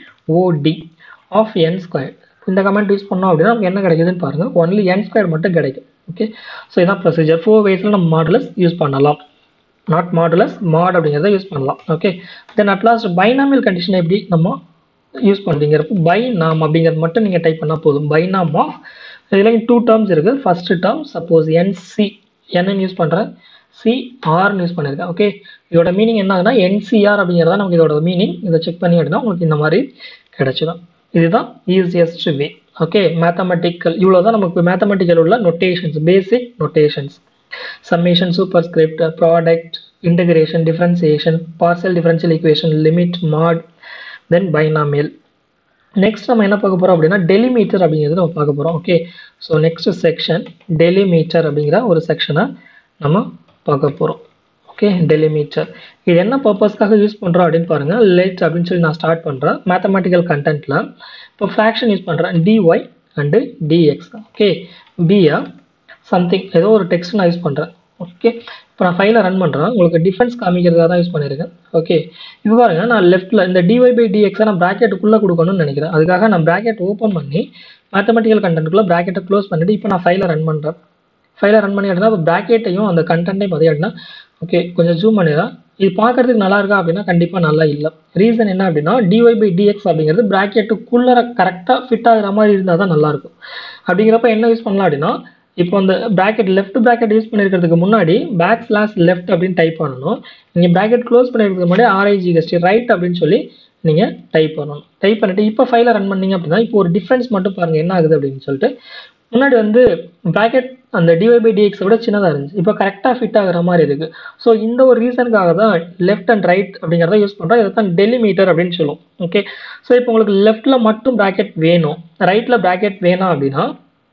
P O D of N square இந்த கமெண்ட் யூஸ் பண்ணோம் அப்படின்னா நமக்கு என்ன கிடைக்குதுன்னு பாருங்கள் ஒன்லி என் ஸ்கொயர் மட்டும் கிடைக்கும் ஓகே ஸோ இதான் ப்ரொசீஜர் ஃபோர் வேஸில் நம்ம மாடலஸ் யூஸ் பண்ணலாம் நாட் மாடுலஸ் மாட் அப்படிங்கிறத யூஸ் பண்ணலாம் ஓகே தென் அட்லாஸ்ட் பைனாமியல் கண்டிஷனை எப்படி நம்ம யூஸ் பண்ணுறீங்கிறப்போ பை நாம் அப்படிங்கிறது மட்டும் நீங்கள் டைப் பண்ணால் போதும் பைனாம் ஆஃப் இதில் டூ டேர்ம்ஸ் இருக்குது ஃபஸ்ட்டு டேர்ம் சப்போஸ் என்சி என்னன்னு யூஸ் பண்ணுறேன் சிஆர்னு யூஸ் பண்ணியிருக்கேன் ஓகே இதோட மீனிங் என்ன ஆகுதுன்னா என்சிஆர் அப்படிங்கிறதா நமக்கு இதோட மீனிங் இதை செக் பண்ணி அப்படின்னா உங்களுக்கு இந்த மாதிரி கிடைச்சிடும் இதுதான் ஈஸியஸ்ட் வே ஓகே மேத்தமெட்டிக்கல் இவ்வளோ தான் நமக்கு மேத்தமெட்டிக்கல் உள்ள notations basic notations summation super script product integration differentiation partial differential equation limit mod then binomial next நம்ம என்ன பார்க்க போகிறோம் அப்படின்னா டெலிமீட்டர் அப்படிங்கிறது நம்ம பார்க்க போகிறோம் okay so next section delimiter அப்படிங்கிற ஒரு செக்ஷனை நம்ம பார்க்க போகிறோம் ஓகே டெலிமீட்டர் இது என்ன பர்பஸ்க்காக யூஸ் பண்ணுறோம் அப்படின்னு பாருங்கள் லெட் அப்படின்னு சொல்லி நான் ஸ்டார்ட் பண்ணுறேன் மேத்தமெட்டிக்கல் கண்டென்ட்டில் இப்போ ஃப்ராக்ஷன் யூஸ் பண்ணுறேன் டிஒய் அண்டு டிஎக்ஸ் ஓகே பியா சம்திங் ஏதோ ஒரு டெக்ஸ்ட் நான் யூஸ் பண்ணுறேன் ஓகே இப்போ நான் ஃபைலை ரன் பண்ணுறேன் உங்களுக்கு டிஃபரன்ஸ் காமிக்கிறதுக்காக தான் யூஸ் பண்ணியிருக்கேன் ஓகே இப்போ பாருங்கள் நான் லெஃப்ட்டில் இந்த டிஒய் பை டிஎக்ஸை நான் ப்ராக்கெட்டுக்குள்ளே கொடுக்கணும்னு நினைக்கிறேன் அதுக்காக நான் ப்ராக்கெட் ஓப்பன் பண்ணி மேத்தமெட்டிக்கல் கண்டென்ட்டுக்குள்ளே ப்ராக்கெட்டை க்ளோஸ் பண்ணிவிட்டு இப்போ நான் ஃபைலை ரன் பண்ணுறேன் ஃபைலை ரன் பண்ணி அப்படின்னா இப்போ ப்ராக்கெட்டையும் அந்த கண்டென்ட்டையும் பார்த்தி அப்படின்னா ஓகே கொஞ்சம் ஜூம் பண்ணிடுறேன் இது பார்க்கறதுக்கு நல்லா இருக்கா அப்படின்னா கண்டிப்பாக நல்லா இல்லை ரீசன் என்ன அப்படின்னா டிஒய் பை டிஎக்ஸ் அப்படிங்கிறது ப்ராக்கெட்டுக்குள்ளே கரெக்டாக ஃபிட் ஆகிற மாதிரி இருந்தால் தான் நல்லாயிருக்கும் அப்படிங்கிறப்ப என்ன யூஸ் பண்ணலாம் அப்படின்னா இப்போ அந்த ப்ராக்கெட் லெஃப்ட் ப்ராக்கெட் யூஸ் பண்ணிருக்கிறதுக்கு முன்னாடி பேக் ஸ்லாஷ் லெஃப்ட் அப்படின்னு டைப் பண்ணணும் நீங்கள் ப்ராக்கெட் க்ளோஸ் பண்ணிருக்கிறதுக்கு முன்னாடி ஆர்ஐஜிஎஸ்டி ரைட் அப்படின்னு சொல்லி நீங்கள் டைப் பண்ணணும் டைப் பண்ணிவிட்டு இப்போ ஃபைலை ரன் பண்ணீங்க அப்படின்னா இப்போ ஒரு டிஃப்ரென்ஸ் மட்டும் பாருங்கள் என்ன ஆகுது அப்படின்னு சொல்லிட்டு முன்னாடி வந்து ப்ராக்கெட் அந்த டிஒய் பை டிஎக்ஸை விட சின்னதாக இருந்துச்சு இப்போ கரெக்டாக ஃபிட் ஆகிற மாதிரி இருக்குது ஸோ இந்த ஒரு ரீசனுக்காக தான் லெஃப்ட் அண்ட் ரைட் அப்படிங்கிறத யூஸ் பண்ணுறோம் இதை தான் டெலிமீட்டர் அப்படின்னு சொல்லுவோம் ஓகே ஸோ இப்போ உங்களுக்கு லெஃப்ட்டில் மட்டும் ப்ராக்கெட் வேணும் ரைட்டில் ப்ராக்கெட் வேணாம் அப்படின்னா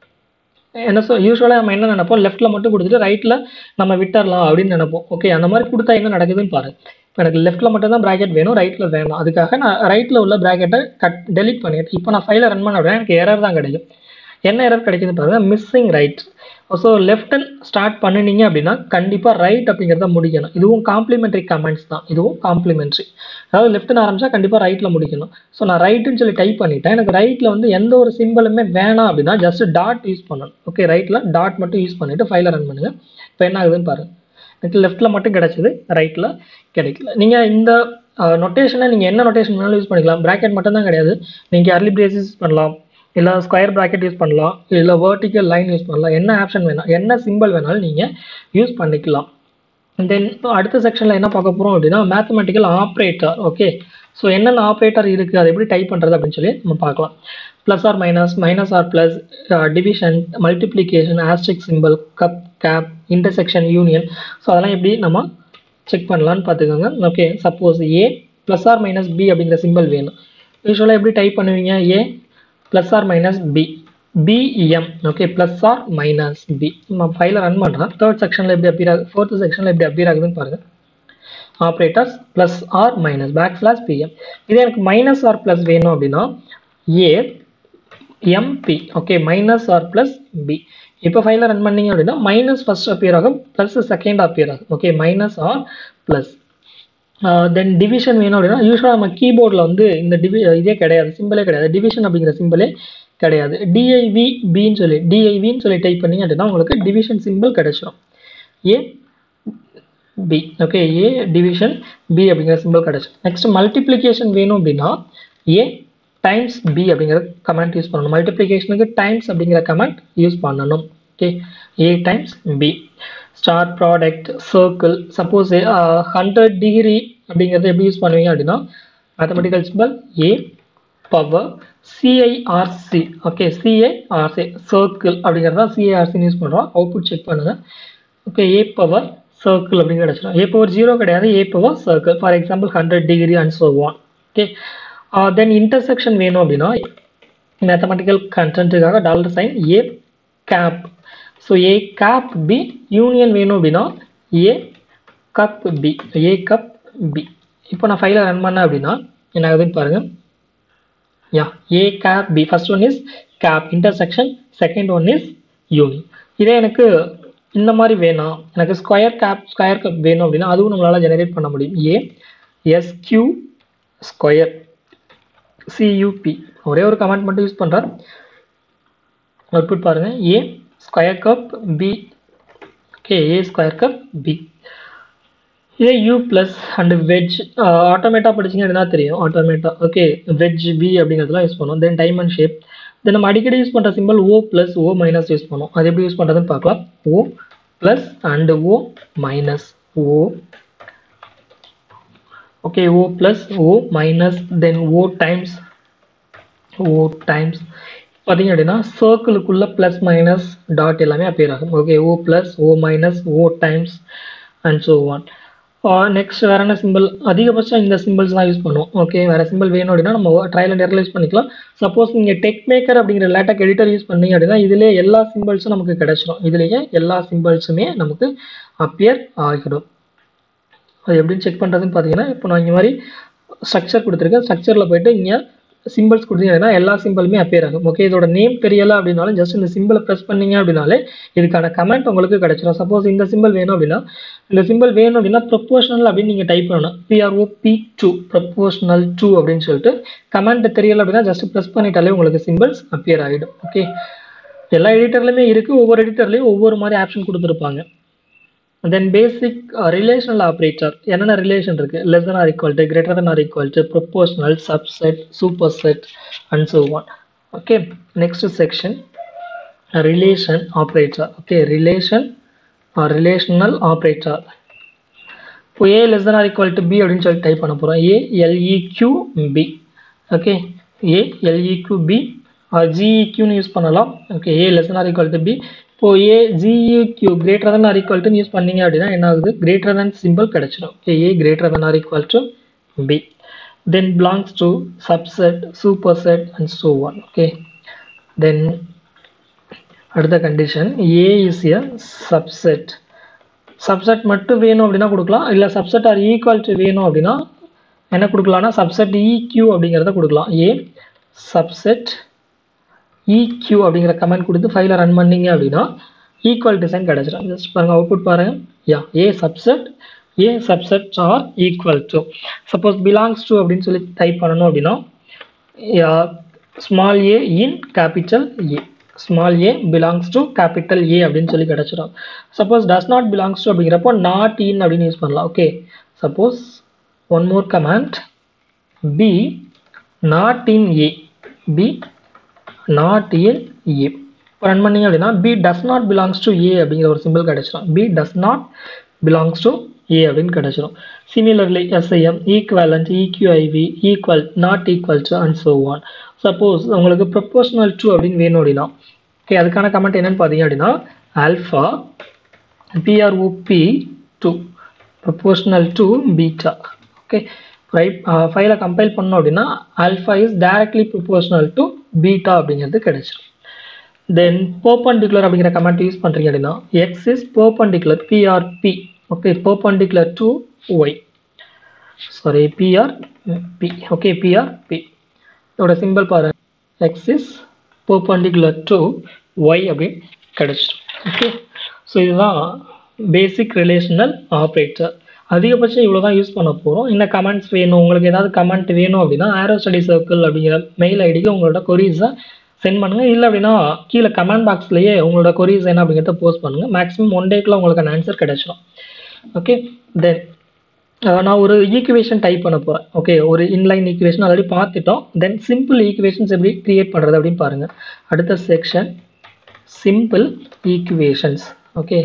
என்ன சொல் யூஸ்வலாக நம்ம என்ன நினைப்போம் லெஃப்ட்டில் மட்டும் கொடுத்துட்டு ரைட்டில் நம்ம விட்டுறலாம் அப்படின்னு நினைப்போம் ஓகே அந்த மாதிரி கொடுத்தா என்ன நடக்குதுன்னு பாரு இப்போ எனக்கு லெஃப்ட்டில் மட்டும் தான் ப்ராக்கெட் வேணும் ரைட்டில் வேணும் அதுக்காக நான் ரைட்டில் உள்ள ப்ராக்கெட்டை கட் டெலிட் பண்ணிட்டு இப்போ நான் ஃபைலை ரன் பண்ண அப்படின்னா எனக்கு எரர் தான் கிடைக்கும் என்ன எரர் கிடைக்குதுன்னு பாருங்கள் missing right so left start பண்ணினீங்க அப்படின்னா கண்டிப்பாக ரைட் அப்படிங்கிறத முடிக்கணும் இதுவும் காம்ப்ளிமெண்ட்ரி கமெண்ட்ஸ் தான் இதுவும் காம்ப்ளிமெண்ட்ரி அதாவது லெஃப்ட்னு ஆரம்பிச்சா கண்டிப்பாக ரைட்டில் முடிக்கணும் ஸோ நான் ரைட்டுன்னு சொல்லி டைப் பண்ணிட்டேன் எனக்கு ரைட்டில் வந்து எந்த ஒரு சிம்பிளுமே வேணாம் அப்படின்னா ஜஸ்ட் டாட் யூஸ் பண்ணணும் ஓகே ரைட்டில் டாட் மட்டும் யூஸ் பண்ணிவிட்டு ஃபைலை ரன் பண்ணுங்கள் இப்போ என்ன ஆகுதுன்னு பாருங்கள் எனக்கு லெஃப்ட்டில் மட்டும் கிடச்சிது ரைட்டில் கிடைக்கல நீங்கள் இந்த நொட்டேஷனை நீங்கள் என்ன நொட்டேஷன் வேணாலும் யூஸ் பண்ணிக்கலாம் ப்ராக்கெட் மட்டும் தான் கிடையாது நீங்கள் அர்லி பிரேசஸ் யூஸ் பண்ணலாம் இல்லை ஸ்கொயர் ப்ராக்கெட் யூஸ் பண்ணலாம் இல்லை வேர்ட்டிக்கல் லைன் யூஸ் பண்ணலாம் என்ன ஆப்ஷன் வேணால் என்ன சிம்பிள் வேணாலும் நீங்கள் யூஸ் பண்ணிக்கலாம் தென் அடுத்த செக்ஷனில் என்ன பார்க்க போகிறோம் அப்படின்னா மேத்தமெட்டிக்கல் ஆப்ரேட்டர் ஓகே ஸோ என்னென்ன ஆப்ரேட்டர் இருக்குது அதை எப்படி டைப் பண்ணுறது அப்படின்னு சொல்லி நம்ம பார்க்கலாம் plus or minus minus or plus division multiplication asterisk symbol cup cap intersection union so அதெல்லாம் எப்படி நம்ம செக் பண்ணலான்னு பார்த்துக்கோங்க okay suppose A plus or minus B அப்படிங்கிற சிம்பிள் வேணும் யூஸ்வலாக எப்படி டைப் பண்ணுவீங்க A plus or minus B P M okay plus or minus B நம்ம ஃபைலை ரன் பண்ணுறோம் தேர்ட் செக்ஷனில் எப்படி அப்பியர் ஆகுது ஃபோர்த் செக்ஷனில் எப்படி அப்பியர் ஆகுதுன்னு பாருங்கள் operators plus or minus back slash P M இதே எனக்கு மைனஸ் ஆர் ப்ளஸ் வேணும் அப்படின்னா A M P okay minus or plus B இப்போ ஃபைலில் ரன் பண்ணீங்க அப்படின்னா மைனஸ் ஃபர்ஸ்ட் அப்பியர் ஆகும் ப்ளஸ் செகண்ட் அப்பியர் ஆகும் okay minus or plus then division வேணும் அப்படின்னா யூஸ்வலாக நம்ம கீபோர்டில் வந்து இந்த டிவி இதே கிடையாது சிம்பிளே கிடையாது டிவிஷன் அப்படிங்கிற சிம்பிளே கிடையாது டிஐவி பின்னு சொல்லி டிஐவின்னு சொல்லி டைப் பண்ணீங்க அப்படின்னா உங்களுக்கு டிவிஷன் சிம்பிள் கிடைச்சிடும் A B okay A division B அப்படிங்கிற சிம்பிள் கிடைச்சிடும் நெக்ஸ்ட் மல்டிப்ளிகேஷன் வேணும் அப்படின்னா ஏ டைம்ஸ் பி அப்படிங்கிற கமெண்ட் யூஸ் பண்ணணும் மல்டிப்ளிகேஷனுக்கு டைம்ஸ் அப்படிங்கிற கமெண்ட் யூஸ் பண்ணணும் okay A times B star product circle suppose hundred degree அப்படிங்கிறத எப்படி யூஸ் பண்ணுவீங்க அப்படின்னா mathematical symbol A power C I R C okay C I R C circle அப்படிங்கிறது தான் சிஐஆர்சின்னு யூஸ் பண்ணுறோம் அவுட்புட் செக் பண்ணுங்கள் ஓகே ஏ பவர் சர்க்கிள் அப்படின்னு கிடச்சிடும் ஏ பவர் ஜீரோ கிடையாது A power circle for example hundred degree and so on okay then intersection வேணும் அப்படின்னா மேத்தமெட்டிக்கல் கண்டென்ட்டுக்காக dollar sign A cap so A cap B union வேணும் அப்படின்னா A cup B A cup B இப்போ நான் ஃபைலை run பண்ணேன் அப்படின்னா என்ன ஆகுதுன்னு பாருங்கள் yeah A cap B first one is cap intersection second one is union இதே எனக்கு இந்த மாதிரி வேணாம் எனக்கு ஸ்கொயர் கேப் ஸ்கொயர் கப் வேணும் அப்படின்னா அதுவும் நம்மளால் ஜெனரேட் பண்ண முடியும் ஏ எஸ்கியூ ஸ்கொயர் சியூபி ஒரே ஒரு கமெண்ட் மட்டும் யூஸ் பண்ணுறார் அவுட்புட் பாருங்கள் A square cup B okay A square cup B இதே U plus and wedge automata படிச்சிங்க அப்படின்னா தெரியும் ஆட்டோமேட்டா ஓகே வெஜ் பி அப்படிங்கிறதுலாம் யூஸ் பண்ணுவோம் தென் டைமண்ட் ஷேப் தென் நம்ம அடிக்கடி யூஸ் பண்ணுற symbol O plus O minus use பண்ணுவோம் அது எப்படி யூஸ் பண்ணுறதுன்னு பார்க்கலாம் O plus and O minus O okay O plus O minus then O times O times பார்த்தீங்க அப்படின்னா சர்க்கிளுக்குள்ளே ப்ளஸ் மைனஸ் டாட் எல்லாமே அப்பியர் ஆகும் okay O plus O minus O times and so on next வேறு என்ன simple அதிகபட்சம் இந்த symbols தான் யூஸ் பண்ணுவோம் ஓகே வேறு சிம்பிள் வேணும் அப்படின்னா நம்ம ட்ரையல் அண்ட் எரர் யூஸ் பண்ணிக்கலாம் சப்போஸ் நீங்கள் டெக் மேக்கர் அப்படிங்கிற லேட்டக் எடிட்டர் யூஸ் பண்ணீங்க அப்படின்னா இதிலே எல்லா சிம்பிள்ஸும் நமக்கு கிடைச்சிடும் இதுலேயே எல்லா சிம்பிள்ஸுமே நமக்கு அப்பியர் ஆகிடும் அது எப்படின்னு செக் பண்ணுறதுன்னு பார்த்தீங்கன்னா இப்போ நான் இங்கே மாதிரி ஸ்ட்ரக்சர் கொடுத்துருக்கேன் ஸ்ட்ரக்சரில் போயிட்டு இங்கே சிம்பிள்ஸ் கொடுத்தீங்கன்னா எல்லா சிம்பிளுமே அப்பியர் ஆகும் ஓகே இதோட நேம் தெரியல அப்படின்னாலும் ஜஸ்ட் இந்த சிம்பிளை ப்ரெஸ் பண்ணீங்க அப்படின்னாலே இதுக்கான கமெண்ட் உங்களுக்கு கிடைச்சிடும் சப்போஸ் இந்த சிம்பிள் வேணும் அப்படின்னா இந்த சிம்பிள் வேணும் அப்படின்னா ப்ரொப்போஷனல் அப்படின்னு நீங்கள் டைப் பண்ணணும் P R O P to proportional to அப்படின்னு சொல்லிட்டு கமெண்ட் தெரியல அப்படின்னா ஜஸ்ட் ப்ரெஸ் பண்ணிட்டாலே உங்களுக்கு சிம்பிள்ஸ் அப்பியர் ஆகிடும் ஓகே எல்லா எடிட்டர்லையுமே இருக்குது ஒவ்வொரு எடிட்டர்லையும் ஒவ்வொரு மாதிரி ஆப்ஷன் கொடுத்துருப்பாங்க தென் பேசிக் ரிலேஷனல் ஆப்ரேட்டர் என்னென்ன ரிலேஷன் இருக்குது less than or equal to greater than or equal to proportional subset super set and so on okay next section relation operator okay relation relational operator இப்போ A less than or equal to B அப்படின்னு சொல்லி type பண்ண போகிறோம் A L E Q B okay A L E Q B ஜிஇக்யூன்னு use பண்ணலாம் okay A less than or equal to B இப்போ ஏ ஜியூக்யூ greater than or equal to use பண்ணீங்க அப்படின்னா என்ன ஆகுது கிரேட்டர் தன் சிம்பிள் கிடைச்சிடும் okay A greater than or equal to B then belongs to subset super set and so on okay then அடுத்த condition A is a subset subset மட்டும் வேணும் அப்படின்னா கொடுக்கலாம் இல்லை சப்செட் ஆர் ஈக்குவல் டு வேணும் அப்படின்னா என்ன கொடுக்கலாம்னா சப்செட் இக்யூ அப்படிங்கிறத கொடுக்கலாம் ஏ சப்செட் இக்யூ அப்படிங்கிற கமெண்ட் கொடுத்து ஃபைலை ரன் பண்ணீங்க அப்படின்னா ஈக்குவல் டிசைன் கிடச்சிடும் ஜஸ்ட் பாருங்கள் அவுட்புட் பாருங்கள் yeah A subset A subset or equal to suppose belongs to அப்படின்னு சொல்லி டைப் பண்ணணும் அப்படின்னா small A in capital A small A belongs to capital A அப்படின்னு சொல்லி கிடச்சிடும் suppose does not belongs to அப்படிங்கிறப்போ நாட் இன் அப்படின்னு யூஸ் பண்ணலாம் okay suppose one more command B not in A B not in A இப்போ run பண்ணீங்க அப்படின்னா B does not belongs to A அப்படிங்கிற ஒரு சிம்பிள் கிடைச்சிடும் B does not belongs to A அப்படின்னு கிடைச்சிடும் similarly S I M equivalent E Q U I V equal not equal to and so on suppose உங்களுக்கு proportional to அப்படின்னு வேணும் அப்படின்னா ஓகே அதுக்கான கமெண்ட் என்னன்னு பார்த்தீங்க அப்படின்னா alpha P R O P to proportional to beta okay right ஃபைலை கம்பைல் பண்ணோம் அப்படின்னா alpha is directly proportional to beta அப்படிங்கிறது கிடைச்சிடும் தென் பர்பண்டிகுலர் அப்படிங்கிற கமெண்ட் யூஸ் பண்ணுறீங்க அப்படின்னா X is perpendicular P R P okay perpendicular to Y sorry P R P okay P R P இதோட symbol பாரு X is perpendicular to Y அப்படின்னு கிடைச்சிடும் ஓகே ஸோ இதுதான் பேசிக் ரிலேஷனல் ஆப்ரேட்டர் அதிகபட்சம் இவ்வளோ தான் யூஸ் பண்ண போகிறோம் இந்த கமெண்ட்ஸ் வேணும் உங்களுக்கு ஏதாவது கமெண்ட் வேணும் அப்படின்னா ஆரோ ஸ்டடி சர்க்கிள் அப்படிங்கிற மெயில் ஐடிக்கு உங்களோட கொரீஸை சென்ட் பண்ணுங்கள் இல்லை அப்படின்னா கீழே கமெண்ட் பாக்ஸ்லேயே உங்களோட கொரீஸ் என்ன அப்படிங்கிறத போஸ்ட் பண்ணுங்கள் மேக்ஸிமம் ஒன் டேக்குள்ள உங்களுக்கு அந்த ஆன்சர் கிடைச்சிடும் ஓகே தென் நான் ஒரு ஈக்குவேஷன் டைப் பண்ண போகிறேன் ஓகே ஒரு இன்லைன் ஈக்குவேஷன் ஆல்ரெடி பார்த்துட்டோம் தென் சிம்பிள் ஈக்குவேஷன்ஸ் எப்படி கிரியேட் பண்ணுறது அப்படின்னு பாருங்கள் அடுத்த செக்ஷன் சிம்பிள் ஈக்குவேஷன்ஸ் ஓகே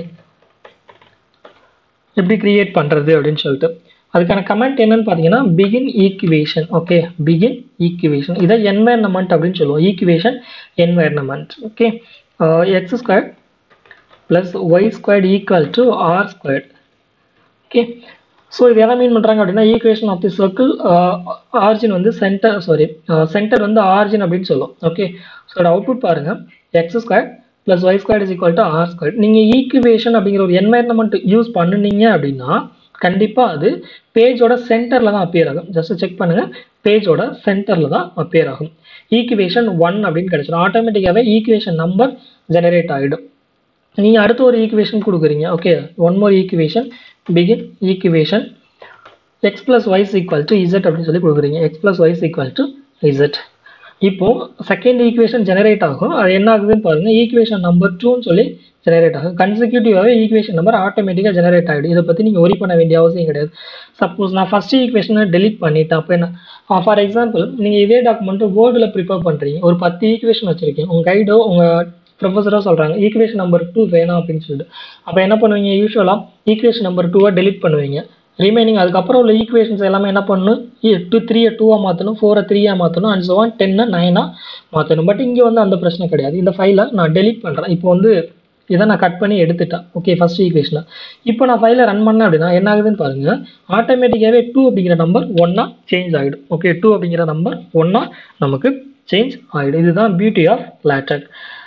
எப்படி கிரியேட் பண்ணுறது அப்படின்னு சொல்லிட்டு அதுக்கான கமெண்ட் என்னன்னு பார்த்தீங்கன்னா begin equation okay begin equation இதை என்வைரன்மெண்ட் அப்படின்னு சொல்லுவோம் equation environment okay X square plus Y squared equal to R squared okay so இது எதை மீன் பண்ணுறாங்க அப்படின்னா equation of the circle origin வந்து சென்டர் சாரி சென்டர் வந்து ஆர்ஜின் அப்படின்னு சொல்லுவோம் ஓகே ஸோ அதோட அவுட்புட் பாருங்கள் X square plus Y square is equal to R square நீங்கள் ஈக்குவேஷன் அப்படிங்கிற ஒரு என்வைரன்மெண்ட் யூஸ் பண்ணுனீங்க அப்படின்னா கண்டிப்பாக அது பேஜோட சென்டரில் தான் அப்பியர் ஆகும் ஜஸ்ட் செக் பண்ணுங்கள் பேஜோட சென்டரில் தான் அப்பியர் ஆகும் ஈக்குவேஷன் ஒன் அப்படின்னு கிடச்சிடும் ஆட்டோமேட்டிக்காகவே ஈக்குவேஷன் நம்பர் ஜெனரேட் ஆகிடும் நீங்கள் அடுத்த ஒரு ஈக்குவேஷன் கொடுக்குறீங்க okay one more equation begin equation X plus Y S equal to Z அப்படின்னு சொல்லி கொடுக்குறீங்க X plus Y S equal to Z இப்போது செகண்ட் ஈக்குவேஷன் ஜெனரேட் ஆகும் அது என்ன ஆகுதுன்னு பாருங்கள் ஈக்குவேஷன் நம்பர் டூன்னு சொல்லி ஜெனரேட் ஆகும் கன்சிக்யூட்டிவாகவே ஈக்குவேஷன் நம்பர் ஆட்டோமேட்டிக்காக ஜெனரேட் ஆகிடும் இதை பற்றி நீங்கள் ஒரி பண்ண வேண்டிய அவசியம் கிடையாது சப்போஸ் நான் ஃபஸ்ட் ஈக்குவேஷனை டெலிட் பண்ணிட்டேன் அப்போ என்ன ஃபார் எக்ஸாம்பிள் நீங்கள் இதே டாக்குமெண்ட்டு வேர்டில் ப்ரிப்பேர் பண்ணுறீங்க ஒரு பத்து ஈக்குவேஷன் வச்சுருக்கீங்க உங்கள் கைடோ உங்கள் ப்ரொஃபஸராக சொல்கிறாங்க ஈக்குவேஷன் நம்பர் டூ வேணாம் அப்படின்னு சொல்லிட்டு அப்போ என்ன பண்ணுவீங்க யூஸ்வலாக ஈக்குவேஷன் நம்பர் டூவை டெலிட் பண்ணுவீங்க ரிமைனிங் அதுக்கப்புறம் உள்ள ஈக்குவேஷன்ஸ் எல்லாமே என்ன பண்ணணும் டூ த்ரீயை டூவாக மாற்றணும் ஃபோரை த்ரீயாக மாற்றணும் அண்ட் செவன் டென்னை நைனாக மாற்றணும் பட் இங்கே வந்து அந்த பிரச்சனை கிடையாது இந்த ஃபைலை நான் டெலிட் பண்ணுறேன் இப்போ வந்து இதை நான் கட் பண்ணி எடுத்துட்டேன் ஓகே ஃபஸ்ட் ஈக்குவேஷனை இப்போ நான் ஃபைலை ரன் பண்ணேன் அப்படின்னா என்ன ஆகுதுன்னு பாருங்கள் ஆட்டோமேட்டிக்காகவே டூ அப்படிங்கிற நம்பர் ஒன்றா சேஞ்ச் ஆகிடும் ஓகே டூ அப்படிங்கிற நம்பர் ஒன்றா நமக்கு சேஞ்ச் ஆகிடும் இதுதான் beauty of LaTeX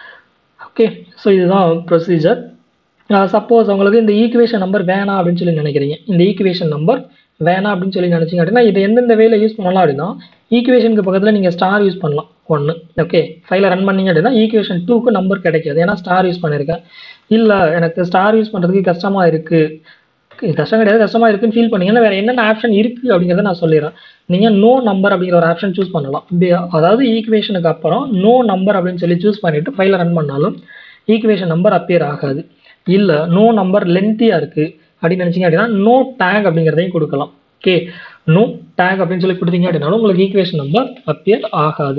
okay so இதுதான் ப்ரொசீஜர் சப்போஸ் உங்களுக்கு இந்த ஈக்குவேஷன் நம்பர் வேணாம் அப்படின்னு சொல்லி நினைக்கிறீங்க இந்த ஈக்குவேஷன் நம்பர் வேணாம் அப்படின்னு சொல்லி நினச்சிங்க அப்படின்னா இதை எந்தெந்த வேலை யூஸ் பண்ணலாம் அப்படின்னா ஈக்குவேஷனுக்கு பக்கத்தில் நீங்கள் ஸ்டார் யூஸ் பண்ணலாம் ஒன்று ஓகே ஃபைலை ரன் பண்ணீங்க அப்படின்னா ஈக்குவேஷன் டூக்கு நம்பர் கிடைக்காது ஏன்னா ஸ்டார் யூஸ் பண்ணியிருக்கேன் இல்லை எனக்கு ஸ்டார் யூஸ் பண்ணுறதுக்கு கஷ்டமாக இருக்குது கஷ்டம் கிடையாது கஷ்டமாக இருக்குன்னு ஃபீல் பண்ணீங்கன்னா வேறு என்னென்ன ஆப்ஷன் இருக்குது அப்படிங்கிறத நான் சொல்லிடுறேன் நீங்கள் நோ நம்பர் அப்படிங்கிற ஒரு ஆப்ஷன் சூஸ் பண்ணலாம் அதாவது ஈக்குவேஷனுக்கு அப்புறம் நோ நம்பர் அப்படின்னு சொல்லி சூஸ் பண்ணிவிட்டு ஃபைலை ரன் பண்ணாலும் ஈக்குவேஷன் நம்பர் அப்பியர் ஆகாது இல்லை நோ நம்பர் லென்த்தியாக இருக்குது அப்படின்னு நினச்சிங்க அப்படின்னா நோ டேக் அப்படிங்கிறதையும் கொடுக்கலாம் ஓகே நோ டேக் அப்படின்னு சொல்லி கொடுத்தீங்க அப்படின்னாலும் உங்களுக்கு ஈக்குவேஷன் நம்பர் அப்பியர் ஆகாது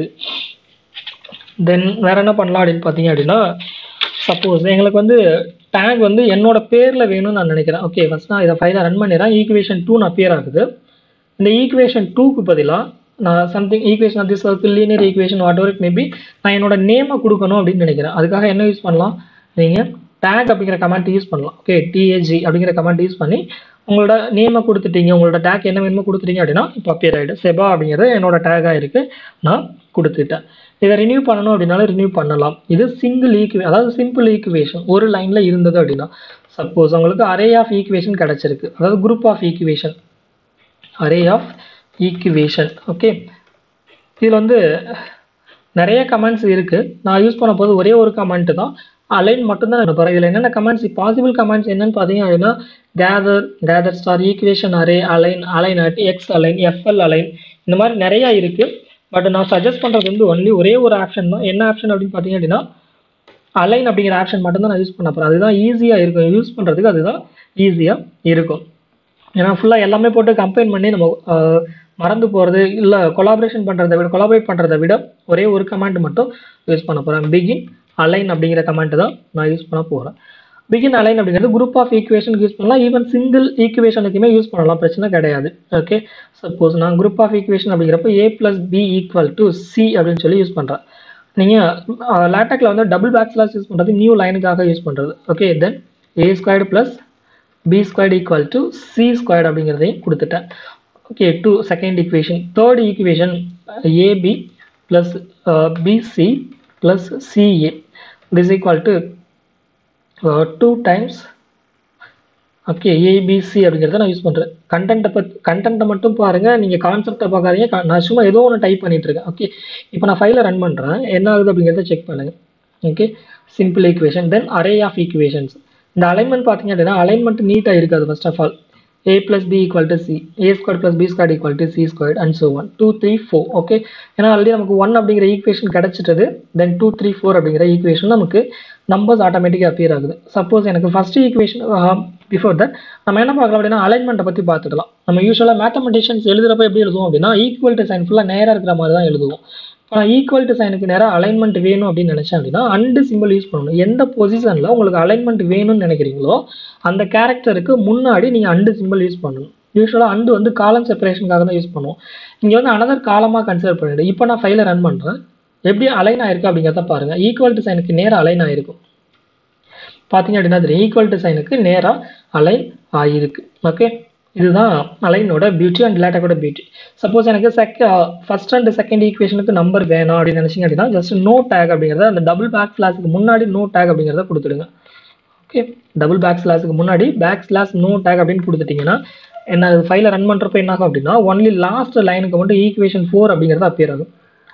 தென் வேறு என்ன பண்ணலாம் அப்படின்னு பார்த்தீங்க அப்படின்னா சப்போஸ் எங்களுக்கு வந்து டேக் வந்து என்னோட பேரில் வேணும்னு நான் நினைக்கிறேன் ஓகே ஃபஸ்ட் நான் இதை ஃபைலை ரன் பண்ணிடுறேன் ஈக்குவேஷன் டூன்னு அப்பியர் ஆகுது இந்த ஈக்குவேஷன் டூக்கு பதிலாக நான் something equation of the circle linear equation whatever it maybe நான் என்னோட நேமை கொடுக்கணும் அப்படின்னு நினைக்கிறேன் அதுக்காக என்ன யூஸ் பண்ணலாம் நீங்கள் டேக் அப்படிங்கிற கமெண்ட் யூஸ் பண்ணலாம் ஓகே டிஏஜி அப்படிங்கிற கமெண்ட் யூஸ் பண்ணி உங்களோட நேமை கொடுத்துட்டீங்க உங்களோட டேக் என்ன வேணுமோ கொடுத்துட்டீங்க அப்படின்னா இப்போ அப்பியர் ஆகிடும் செபா அப்படிங்கிறது என்னோட டேக்காக இருக்குது நான் கொடுத்துட்டேன் இதை ரினியூ பண்ணணும் அப்படின்னாலும் ரினியூ பண்ணலாம் இது சிங்கிள் ஈக்குவே அதாவது சிம்பிள் ஈக்குவேஷன் ஒரு லைனில் இருந்தது அப்படின்னா சப்போஸ் உங்களுக்கு அரே ஆஃப் ஈக்குவேஷன் கிடச்சிருக்கு அதாவது group of equation array of equation okay இதில் வந்து நிறைய கமெண்ட்ஸ் இருக்குது நான் யூஸ் பண்ண போது ஒரே ஒரு கமெண்ட் தான் அலைன் மட்டும்தான் நான் போகிறேன் இதில் என்னென்ன கமெண்ட்ஸ் பாசிபிள் கமெண்ட்ஸ் என்னன்னு பார்த்தீங்க அப்படின்னா gather gather star equation array align align at X align F L align இந்த மாதிரி நிறையா இருக்குது பட் நான் சஜஸ்ட் பண்ணுறது வந்து ஒன்லி ஒரே ஒரு ஆப்ஷன் தான் என்ன ஆப்ஷன் அப்படின்னு பார்த்தீங்க அப்படின்னா அலைன் அப்படிங்கிற ஆப்ஷன் மட்டும்தான் நான் யூஸ் பண்ண போகிறேன் அதுதான் ஈஸியாக இருக்கும் யூஸ் பண்ணுறதுக்கு அதுதான் ஈஸியாக இருக்கும் ஏன்னா ஃபுல்லாக எல்லாமே போட்டு கம்பைன் பண்ணி நம்ம ஆஹ், மறந்து போகிறது இல்லை கொலாபரேஷன் பண்ணுறதை விட கொலாபரேட் பண்ணுறதை விட ஒரே ஒரு கமாண்ட் மட்டும் யூஸ் பண்ண போகிறேன் பிகின் அலைன் அப்படிங்கிற கமாண்ட் தான் நான் யூஸ் பண்ண போகிறேன் பிகின் அலைன் அப்படிங்கிறது குரூப் ஆஃப் ஈக்குவேஷனுக்கு யூஸ் பண்ணலாம் ஈவன் சிங்கிள் ஈக்குவேஷனுக்குமே யூஸ் பண்ணலாம் பிரச்சனை கிடையாது ஓகே சப்போஸ் நான் குரூப் ஆஃப் ஈக்குவேஷன் அப்படிங்கிறப்ப A plus B equal to C அப்படின்னு சொல்லி யூஸ் பண்ணுறேன் நீங்கள் லேட்டக்கில் வந்து டபுள் பேக்ஸ்லாஸ் யூஸ் பண்ணுறது நியூ லைனுக்காக யூஸ் பண்ணுறது okay then A squared plus B squared equal to C squared அப்படிங்கிறதையும் கொடுத்துட்டேன் okay two second equation third equation AB plus BC plus CA this equal to two times okay ABC அப்படிங்கிறத நான் use பண்ணுறேன் கண்டென்ட்டை பற்றி கண்டென்ட்டை மட்டும் பாருங்கள் நீங்கள் கான்செப்டை பார்க்காதீங்க கா- நான் சும்மா ஏதோ ஒன்று டைப் பண்ணிட்டு இருக்கேன் ஓகே இப்போ நான் ஃபைலை ரன் பண்ணுறேன் என்ன ஆகுது அப்படிங்கிறத செக் பண்ணுங்கள் okay simple equation then array of equations இந்த அலைன்மெண்ட் பார்த்தீங்க அப்படின்னா அலைன்மெண்ட் நீட்டாக இருக்காது first of all A plus B equal to C A square plus B square equal to C square and so one two three four okay ஏன்னா already நமக்கு one அப்படிங்கிற equation கிடச்சிட்டது then two three four அப்படிங்கிற equation நமக்கு numbers ஆட்டோமேட்டிக்காக appear ஆகுது suppose எனக்கு first equation before that நம்ம என்ன பார்க்கலாம் அப்படின்னா அலைன்மெண்ட்டை பற்றி பார்த்துக்கலாம் நம்ம யூஸ்வலாக மேத்தமெட்டிஷன்ஸ் எழுதுறப்ப எப்படி எழுதுவோம் அப்படின்னா ஈக்குவல் டு சைன் ஃபுல்லாக நேராக இருக்கிற மாதிரி தான் எழுதுவோம் இப்போ நான் ஈக்குவல் டு சைனுக்கு நேராக அலைன்மெண்ட் வேணும் அப்படின்னு நினச்சேன் அப்படின்னா அண்டு சிம்பிள் யூஸ் பண்ணணும் எந்த பொசிஷனில் உங்களுக்கு அலைன்மெண்ட் வேணும்னு நினைக்கிறீங்களோ அந்த கேரக்டருக்கு முன்னாடி நீங்கள் அண்டு சிம்பிள் யூஸ் பண்ணணும் யூஸ்வலாக அண்டு வந்து காலம் செப்பரேஷனுக்காக தான் யூஸ் பண்ணுவோம் இங்கே வந்து அனதர் காலமாக கன்சிடர் பண்ணிவிடு இப்போ நான் ஃபைலை ரன் பண்ணுறேன் எப்படி அலைன் ஆயிருக்கு அப்படிங்கிறத பாருங்கள் ஈக்குவல் டு சைனுக்கு நேராக அலைன் ஆயிருக்கும் பார்த்தீங்க அப்படின்னா தெரியும் ஈக்குவல் டு சைனுக்கு நேராக அலைன் ஆகிருக்கு ஓகே இதுதான் அலைனோட பியூட்டி அண்ட் லேட்டக்கோட பியூட்டி சப்போஸ் எனக்கு செக் ஃபர்ஸ்ட் அண்ட் செகண்ட் ஈக்குவேஷனுக்கு நம்பர் வேணும் அப்படின்னு நினச்சிங்க அப்படின்னா ஜஸ்ட் நோ டேக் அப்படிங்கிறத அந்த டபுள் பேக் ஸ்லாஸுக்கு முன்னாடி நோ டேக் அப்படிங்கிறத கொடுத்துடுங்க ஓகே டபுள் பேக் ஸ்லாஸுக்கு முன்னாடி பேக் ஸ்லாஸ் நோ டேக் அப்படின்னு கொடுத்துட்டிங்கன்னா என்ன ஃபைலை ரன் பண்ணுறப்ப என்ன ஆகும் அப்படின்னா ஒன்லி லாஸ்ட் லைனுக்கு மட்டும் ஈக்குவேஷன் ஃபோர் அப்படிங்கிறது அப்பியர் ஆகும்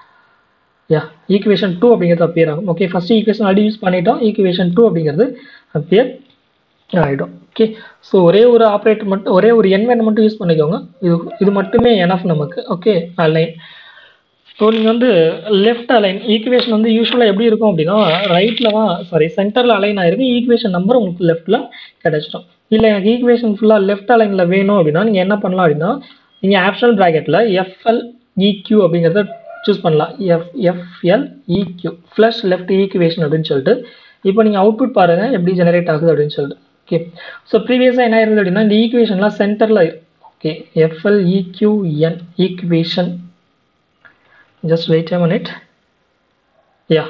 யா ஈக்குவேஷன் டூ அப்படிங்கிறது அப்பியர் ஆகும் okay first equation already use பண்ணிட்டோம் ஈக்குவேஷன் டூ அப்படிங்கிறது அப்பியர் ஆகிடும் ஓகே ஸோ ஒரே ஒரு ஆப்ரேட்டர் மட்டும் ஒரே ஒரு என்வென் மட்டும் யூஸ் பண்ணிக்கோங்க இது இது மட்டுமே எனஃப் நமக்கு ஓகே அலைன் ஸோ நீங்கள் வந்து லெஃப்ட் அலைன் ஈக்குவேஷன் வந்து யூஸ்வலாக எப்படி இருக்கும் அப்படின்னா ரைட்டில் தான் சாரி சென்டரில் அலைன் ஆயிருக்கு ஈக்குவேஷன் நம்பர் உங்களுக்கு லெஃப்ட்டில் கிடைச்சிடும் இல்லை எனக்கு ஈக்குவேஷன் ஃபுல்லாக லெஃப்ட் அலைனில் வேணும் அப்படின்னா நீங்கள் என்ன பண்ணலாம் அப்படின்னா நீங்கள் ஆப்ஷனல் ப்ராக்கெட்டில் எஃப்எல் இக்யூ அப்படிங்கிறத சூஸ் பண்ணலாம் F FL EQ flush left equation அப்படின்னு சொல்லிட்டு இப்போ நீங்கள் அவுட்புட் பாருங்கள் எப்படி ஜெனரேட் ஆகுது அப்படின்னு சொல்லிட்டு ஓகே ஸோ ப்ரீவியஸாக என்ன இருந்தது அப்படின்னா இந்த ஈக்குவேஷன்லாம் சென்டரில் okay FL EQN equation just wait a minute yeah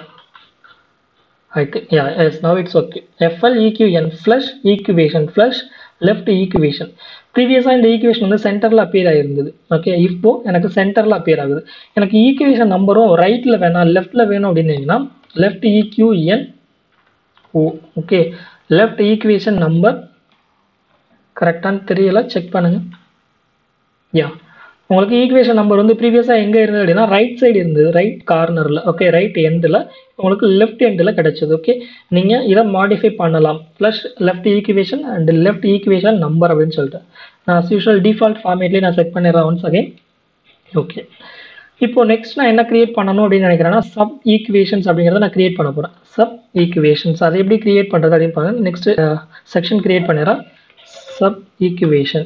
I think yeah yes now it's okay FL EQN flush equation flush left equation ப்ரீவியஸாக இந்த ஈக்குவேஷன் வந்து சென்டரில் அப்பியர் ஆகிருந்தது ஓகே இப்போ எனக்கு சென்டரில் அப்பியர் ஆகுது எனக்கு ஈக்குவேஷன் நம்பரும் ரைட்டில் வேணாம் லெஃப்ட்டில் வேணும் அப்படின்னீங்கன்னா left EQN oh okay left equation number கரெக்டானு தெரியல செக் பண்ணுங்கள் யா உங்களுக்கு ஈக்குவேஷன் நம்பர் வந்து ப்ரீவியஸாக எங்கே இருந்தது அப்படின்னா ரைட் சைடு இருந்தது ரைட் கார்னரில் ஓகே ரைட் எண்டில் உங்களுக்கு லெஃப்ட் எண்டில் கிடைச்சது ஓகே நீங்கள் இதை மாடிஃபை பண்ணலாம் plus left equation and left equation number அப்படின்னு சொல்லிட்டு நான் யூஷுவல் டிஃபால்ட் ஃபார்மேட்லேயே நான் செட் பண்ணிடுறேன் ஒன்ஸ் அகைன் ஓகே இப்போ நெக்ஸ்ட் நான் என்ன கிரியேட் பண்ணணும் அப்படின்னு நினைக்கிறேன்னா சப் ஈக்குவேஷன்ஸ் அப்படிங்கிறத நான் கிரியேட் பண்ண போகிறேன் சப் ஈக்குவேஷன்ஸ் அதை எப்படி கிரியேட் பண்ணுறது அப்படின்னு பாருங்க நெக்ஸ்ட் செக்ஷன் கிரியேட் பண்ணிடுறேன் sub equation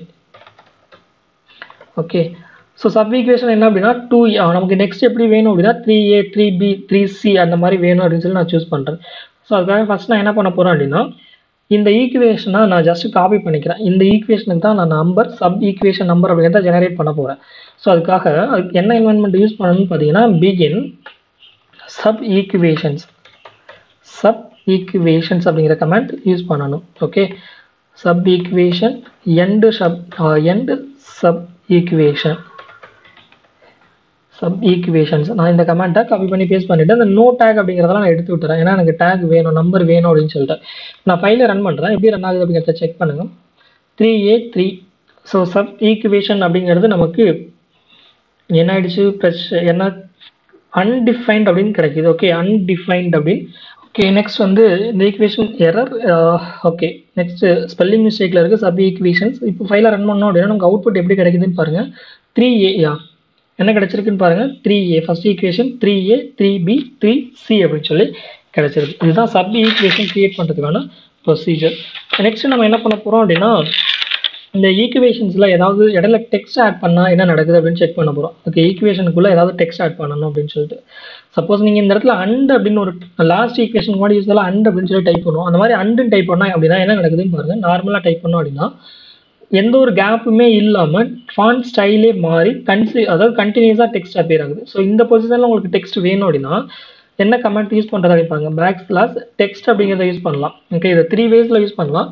okay so sub equation என்ன அப்படின்னா டூ நமக்கு நெக்ஸ்ட் எப்படி வேணும் அப்படின்னா three A three B three C அந்த மாதிரி வேணும் அப்படின்னு சொல்லி நான் சூஸ் பண்ணுறேன் ஸோ அதுக்காக ஃபஸ்ட் நான் என்ன பண்ண போகிறேன் அப்படின்னா இந்த ஈக்குவேஷனை நான் ஜஸ்ட் காப்பி பண்ணிக்கிறேன் இந்த ஈக்குவேஷனுக்கு தான் நான் நம்பர் சப் ஈக்குவேஷன் நம்பர் அப்படிங்கிறத ஜெனரேட் பண்ண போகிறேன் ஸோ அதுக்காக அதுக்கு என்ன இன்வென்ட்மெண்ட் யூஸ் பண்ணணும்னு பார்த்தீங்கன்னா begin sub equations sub equations அப்படிங்கிற கமெண்ட் யூஸ் பண்ணணும் okay sub equation end sub end sub equation sub equations நான் இந்த கமெண்ட்டை காப்பி பண்ணி பேஸ்ட் பண்ணிவிட்டு அந்த நோ டேக் அப்படிங்கிறதெல்லாம் நான் எடுத்து விட்டுறேன் ஏன்னா எனக்கு டேக் வேணும் நம்பர் வேணும் அப்படின்னு சொல்லிட்டு நான் ஃபைலை ரன் பண்ணுறேன் எப்படி ரன் ஆகுது அப்படிங்கிறத செக் பண்ணுங்கள் three A three so sub equation அப்படிங்கிறது நமக்கு என்ன ஆயிடுச்சு ப்ளஸ் என்ன அன்டிஃபைன்ட் அப்படின்னு கிடைக்கிது ஓகே அன்டிஃபைன்ட் அப்படின்னு ஓகே நெக்ஸ்ட் வந்து இந்த equation error okay next spelling மிஸ்டேக்கில் இருக்குது சப் ஈக்குவேஷன்ஸ் இப்போ ஃபைலை ரன் பண்ணோம் அப்படின்னா நமக்கு அவுட்புட் எப்படி கிடைக்குதுன்னு பாருங்கள் த்ரீ ஏ யா என்ன கிடைச்சிருக்குன்னு பாருங்கள் three A first equation three A three B three C அப்படின்னு சொல்லி கிடைச்சிருக்கு இதுதான் சப் ஈக்குவேஷன் கிரியேட் பண்ணுறதுக்கான ப்ரொசீஜர் நெக்ஸ்ட் நம்ம என்ன பண்ண போகிறோம் அப்படின்னா இந்த ஈக்குவேஷன்ஸில் ஏதாவது இடையில டெக்ஸ்ட் ஆட் பண்ணால் என்ன நடக்குது அப்படின்னு செக் பண்ண போகிறோம் ஓகே ஈக்குவேஷனுக்குள்ளே ஏதாவது டெக்ஸ்ட் ஆட் பண்ணணும் அப்படின்னு சொல்லிட்டு சப்போஸ் நீங்கள் இந்த இடத்துல அண்ட் அப்படின்னு ஒரு லாஸ்ட் ஈக்குவேஷன் கூட யூஸ் அண்ட் அப்படின்னு சொல்லி டைப் பண்ணுவோம் அந்த மாதிரி அண்டுன்னு டைப் பண்ணால் அப்படின்னா என்ன நடக்குதுன்னு பாருங்கள் நார்மலாக டைப் பண்ணோம் அப்படின்னா எந்த ஒரு கேப்புமே இல்லாமல் ஃபாண்ட் ஸ்டைலே மாறி கன்சி அதாவது கண்டினியூஸாக டெக்ஸ்ட் அப்பியர் ஆகுது ஸோ இந்த பொசிஷனில் உங்களுக்கு டெக்ஸ்ட் வேணும் அப்படின்னா என்ன கமெண்ட் யூஸ் பண்ணுறதா இருப்பாங்க பேக் ஸ்லாஸ் டெக்ஸ்ட் அப்படிங்கிறத யூஸ் பண்ணலாம் ஓகே இதை த்ரீ வேஸில் யூஸ் பண்ணலாம்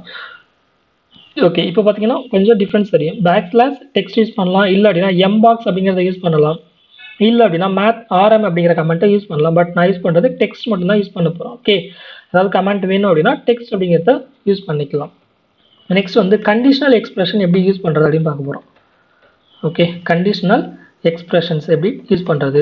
ஓகே இப்போ பார்த்தீங்கன்னா கொஞ்சம் டிஃப்ரென்ஸ் தெரியும் பேக் ஸ்லாஸ் டெக்ஸ்ட் யூஸ் பண்ணலாம் இல்லை அப்படின்னா எம் பாக்ஸ் அப்படிங்கிறத யூஸ் பண்ணலாம் இல்லை அப்படின்னா மேத் ஆர்எம் அப்படிங்கிற கமெண்ட்டை யூஸ் பண்ணலாம் பட் நான் யூஸ் பண்ணுறது டெக்ஸ்ட் மட்டும் தான் யூஸ் பண்ண போகிறோம் ஓகே அதாவது கமெண்ட் வேணும் அப்படின்னா டெக்ஸ்ட் அப்படிங்கிறத யூஸ் பண்ணிக்கலாம் நெக்ஸ்ட் வந்து கண்டிஷனல் எக்ஸ்பிரஷன் எப்படி யூஸ் பண்ணுறது அப்படின்னு பார்க்க போகிறோம் ஓகே கண்டிஷனல் எக்ஸ்பிரஷன்ஸ் எப்படி யூஸ் பண்ணுறது